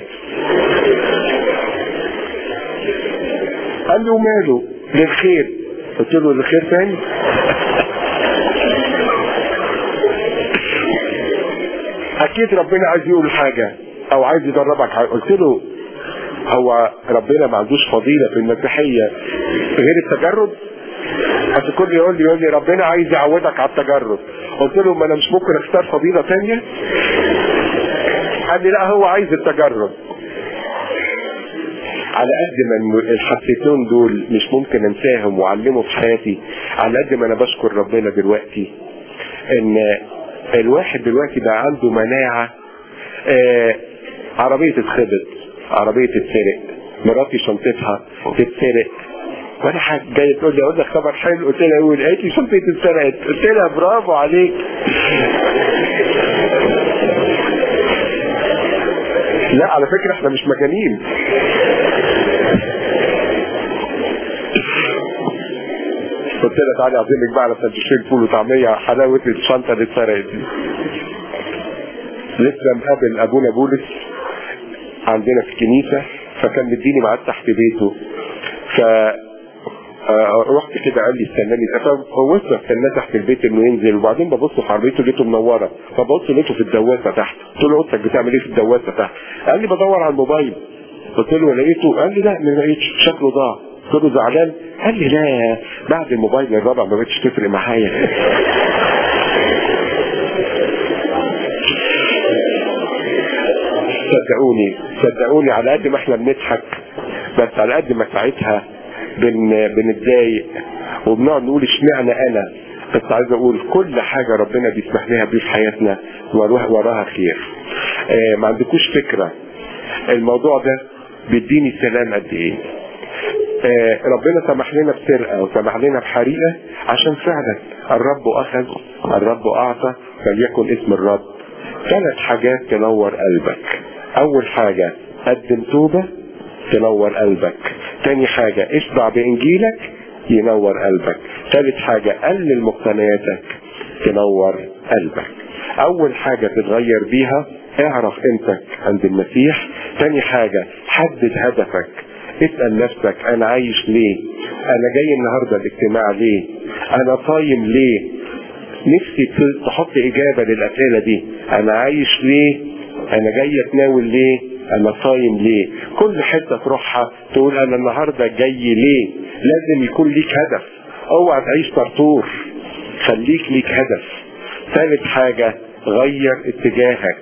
قال لي وماله للخير قلت له للخير تاني اكيد ربنا عايز يقول حاجه او عايز يدربك حاجه قلت له هو ربنا ما عندوش فضيله في المسيحيه غير التجرد بس الكل يقول لي يقول لي ربنا عايز يعودك على التجرد قلت له ما انا مش ممكن اختار فضيله ثانيه قال لي لا هو عايز التجرد على قد ما الحسيتين دول مش ممكن انساهم واعلمه في حياتي على قد ما انا بشكر ربنا دلوقتي ان الواحد دلوقتي بقى عنده مناعه آه عربيه تتخبط عربيه تتسرق مراتي شنطتها تتسرق وانا حاجة جاي تقول لي اقول لك خبر حلو قلت لها قول قالت لي شنطتي اتسرقت قلت لها برافو عليك لا على فكره احنا مش مجانين قلت لها تعالي اعزمك بقى على سندوتشين فول وطعميه حلاوه الشنطه اللي اتسرقت دي لسه مقابل ابونا بولس عندنا في الكنيسه فكان مديني ميعاد تحت بيته ف رحت كده قال لي استناني فبص استناه تحت البيت انه ينزل وبعدين ببص في عربيته لقيته منوره فبص لقيته في الدواسه تحت قلت له اوضتك بتعمل ايه في الدواسه تحت قال لي بدور على الموبايل قلت له لقيته قال لي لا ما لقيتش شكله ضاع قلت له زعلان قال لي لا بعد الموبايل الرابع ما بقتش تفرق معايا صدقوني صدقوني على قد ما احنا بنضحك بس على قد ما ساعتها بن بنتضايق وبنقعد نقول اشمعنى انا بس عايز اقول كل حاجة ربنا بيسمح لنا بيه في حياتنا وراها خير اه ما عندكوش فكرة الموضوع ده بيديني سلام قد ايه آه ربنا سمح لنا بسرقة وسمح لنا بحريقة عشان فعلا الرب أخذ الرب أعطى فليكن اسم الرب ثلاث حاجات تنور قلبك أول حاجة قدم توبة تنور قلبك تاني حاجة اشبع بإنجيلك ينور قلبك ثالث حاجة قلل مقتنياتك تنور قلبك أول حاجة تتغير بيها اعرف قيمتك عند المسيح تاني حاجة حدد هدفك اسأل نفسك انا عايش ليه انا جاي النهاردة الاجتماع ليه انا صايم ليه نفسي تحط اجابة للاسئلة دي انا عايش ليه انا جاي اتناول ليه انا صايم ليه كل حتة تروحها تقول انا النهاردة جاي ليه لازم يكون ليك هدف اوعى تعيش طرطور خليك ليك هدف ثالث حاجة غير اتجاهك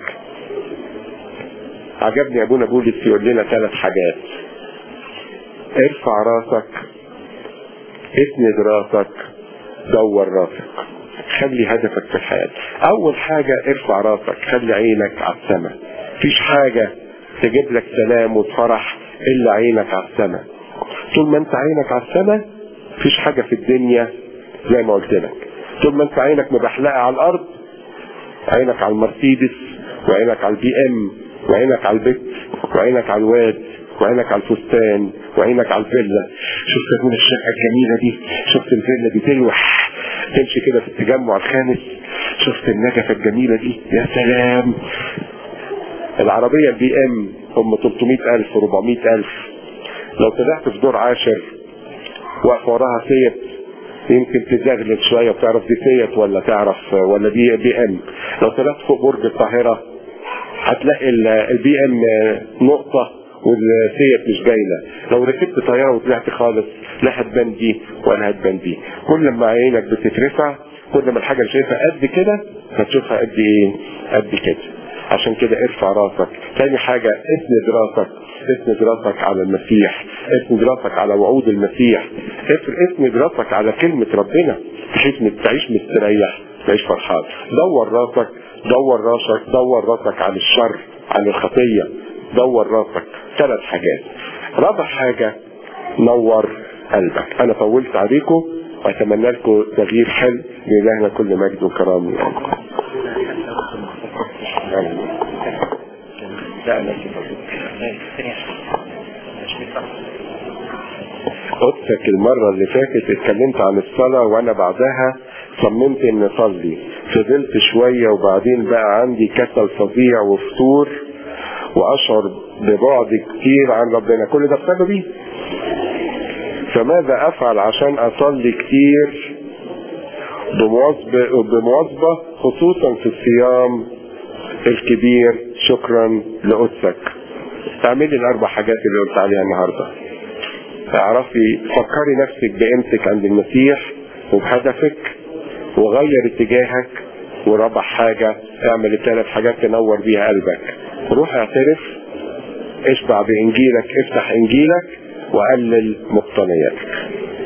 عجبني ابونا بولس يقول لنا ثلاث حاجات ارفع راسك اسند راسك دور راسك خلي هدفك في الحياة اول حاجة ارفع راسك خلي عينك على السماء مفيش حاجة تجيب لك سلام وفرح الا عينك على السماء طول ما انت عينك على السماء مفيش حاجة في الدنيا زي ما قلت لك طول ما انت عينك مبحلقة على الارض عينك على المرسيدس وعينك على البي ام وعينك على البيت وعينك على الواد وعينك على الفستان وعينك على الفيلا شفت من الشقة الجميلة دي شفت الفيلا دي تلوح تمشي كده في التجمع الخامس شفت النجفة الجميلة دي يا سلام العربية البي ام هم 300 ألف 400 ألف لو طلعت في دور عاشر واقفة وراها سيت يمكن تزغلل شوية وتعرف دي سيت ولا تعرف ولا دي بي ام لو طلعت فوق برج القاهرة هتلاقي البي ام نقطة والسيت مش باينه لو ركبت طياره وطلعت خالص لا هتبان دي ولا هتبان دي كل ما عينك بتترفع كل ما الحاجه اللي شايفها قد كده هتشوفها قد ايه قد كده عشان كده ارفع راسك تاني حاجة اسند راسك اسند راسك على المسيح اسند راسك على وعود المسيح اسند راسك على كلمة ربنا بحيث تعيش مستريح تعيش فرحان دور راسك دور راسك دور راسك عن الشر عن الخطية دور راسك ثلاث حاجات رابع حاجة نور قلبك انا طولت عليكم واتمنى لكم تغيير حلو لإلهنا كل مجد وكرامه لا انا قدسك المرة اللي فاتت اتكلمت عن الصلاة وانا بعدها صممت اني اصلي فضلت شوية وبعدين بقى عندي كسل فظيع وفتور واشعر ببعد كتير عن ربنا كل ده بسببي فماذا افعل عشان اصلي كتير بمواظبة, بمواظبة خصوصا في الصيام الكبير شكرا لقدسك اعملي الاربع حاجات اللي قلت عليها النهارده اعرفي فكري نفسك بقيمتك عند المسيح وبهدفك وغير اتجاهك ورابع حاجة اعمل الثلاث حاجات تنور بيها قلبك روح اعترف اشبع بانجيلك افتح انجيلك وقلل مقتنياتك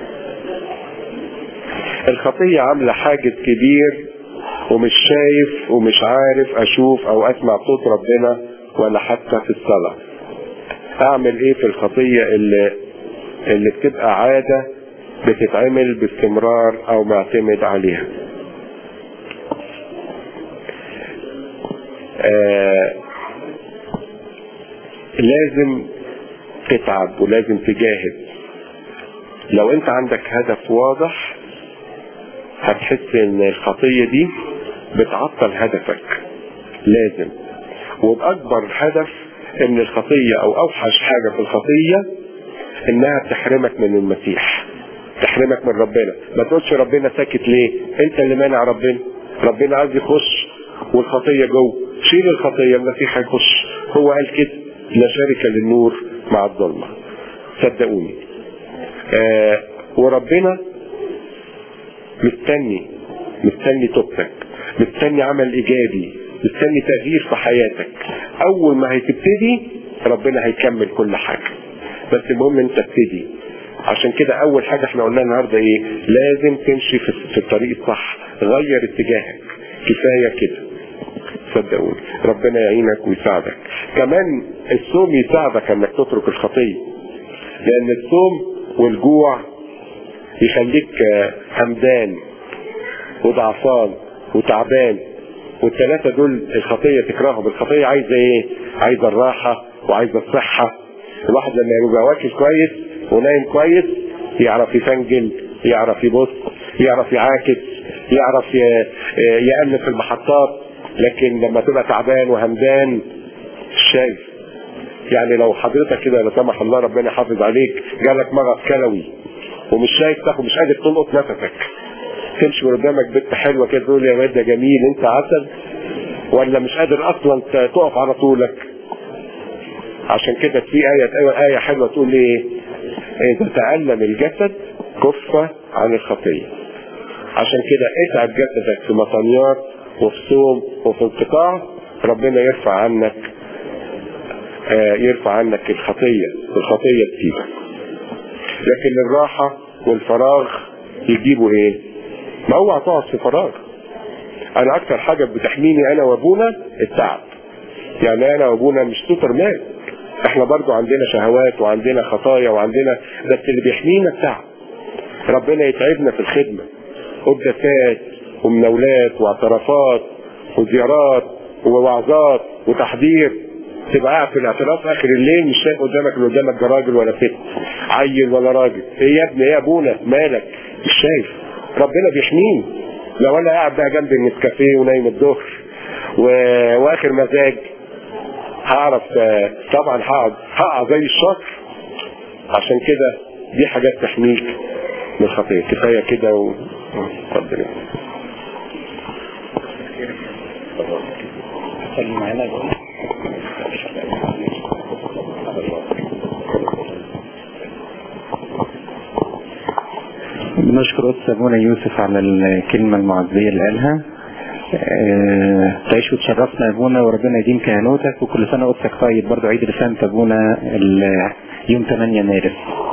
الخطية عاملة حاجز كبير ومش شايف ومش عارف اشوف او اسمع صوت ربنا ولا حتى في الصلاة اعمل ايه في الخطية اللي اللي بتبقى عادة بتتعمل باستمرار او معتمد عليها آه لازم تتعب ولازم تجاهد لو انت عندك هدف واضح هتحس ان الخطية دي بتعطل هدفك لازم وبأكبر هدف ان الخطية او اوحش حاجة في الخطية انها بتحرمك من المسيح تحرمك من ربنا ما تقولش ربنا ساكت ليه انت اللي مانع ربنا ربنا عايز يخش والخطية جوه شيل الخطية المسيح هيخش هو قال كده لا شركة للنور مع الظلمة صدقوني آه وربنا مستني مستني توبتك مستني عمل ايجابي مستني تغيير في حياتك اول ما هتبتدي ربنا هيكمل كل حاجه بس المهم انت ابتدي عشان كده اول حاجه احنا قلناها النهارده ايه لازم تمشي في, في الطريق الصح غير اتجاهك كفايه كده صدقوني ربنا يعينك ويساعدك كمان الصوم يساعدك انك تترك الخطيه لان الصوم والجوع يخليك همدان وضعفان وتعبان والثلاثة دول الخطية تكرههم الخطية عايزة ايه عايزة الراحة وعايزة الصحة الواحد لما يبقى واكل كويس ونايم كويس يعرف يفنجل يعرف يبص يعرف يعاكس يعرف يألف في المحطات لكن لما تبقى تعبان وهمدان مش شايف يعني لو حضرتك كده لا سمح الله ربنا يحافظ عليك جالك مرض كلوي ومش شايف تاخد مش قادر تلقط نفسك تمشي قدامك بنت حلوه كده تقول يا واد ده جميل انت عسل ولا مش قادر اصلا تقف على طولك عشان كده في آية آية حلوة تقول ايه إذا تألم الجسد كف عن الخطية عشان كده اتعب جسدك في مطنيات وفي صوم وفي انقطاع ربنا يرفع عنك آه يرفع عنك الخطية الخطية تسيبك لكن الراحة والفراغ يجيبوا ايه ما اوعى تقعد في فراغ انا اكتر حاجة بتحميني انا وابونا التعب يعني انا وابونا مش سوبر مان احنا برضو عندنا شهوات وعندنا خطايا وعندنا بس اللي بيحمينا التعب ربنا يتعبنا في الخدمة قداسات ومناولات واعترافات وزيارات ووعظات وتحضير تبقى قاعد في الاعتراف اخر الليل مش شايف قدامك اللي قدامك ده راجل ولا ست عيل ولا راجل ايه يا ابني ايه يا ابونا مالك مش شايف ربنا بيحميني لو انا قاعد بقى جنب النسكافيه ونايم الظهر و... واخر مزاج هعرف طبعا هقعد هقع زي الشطر عشان كده دي حاجات تحميك من الخطيه كفايه كده و اتفضل خلي معانا بنشكر أستاذ أبونا يوسف على الكلمة المعزية اللي قالها أه تعيش وتشرفنا يا ابونا وربنا يديم كهنوتك وكل سنة قدسك طيب برضو عيد رسالة ابونا يوم 8 مارس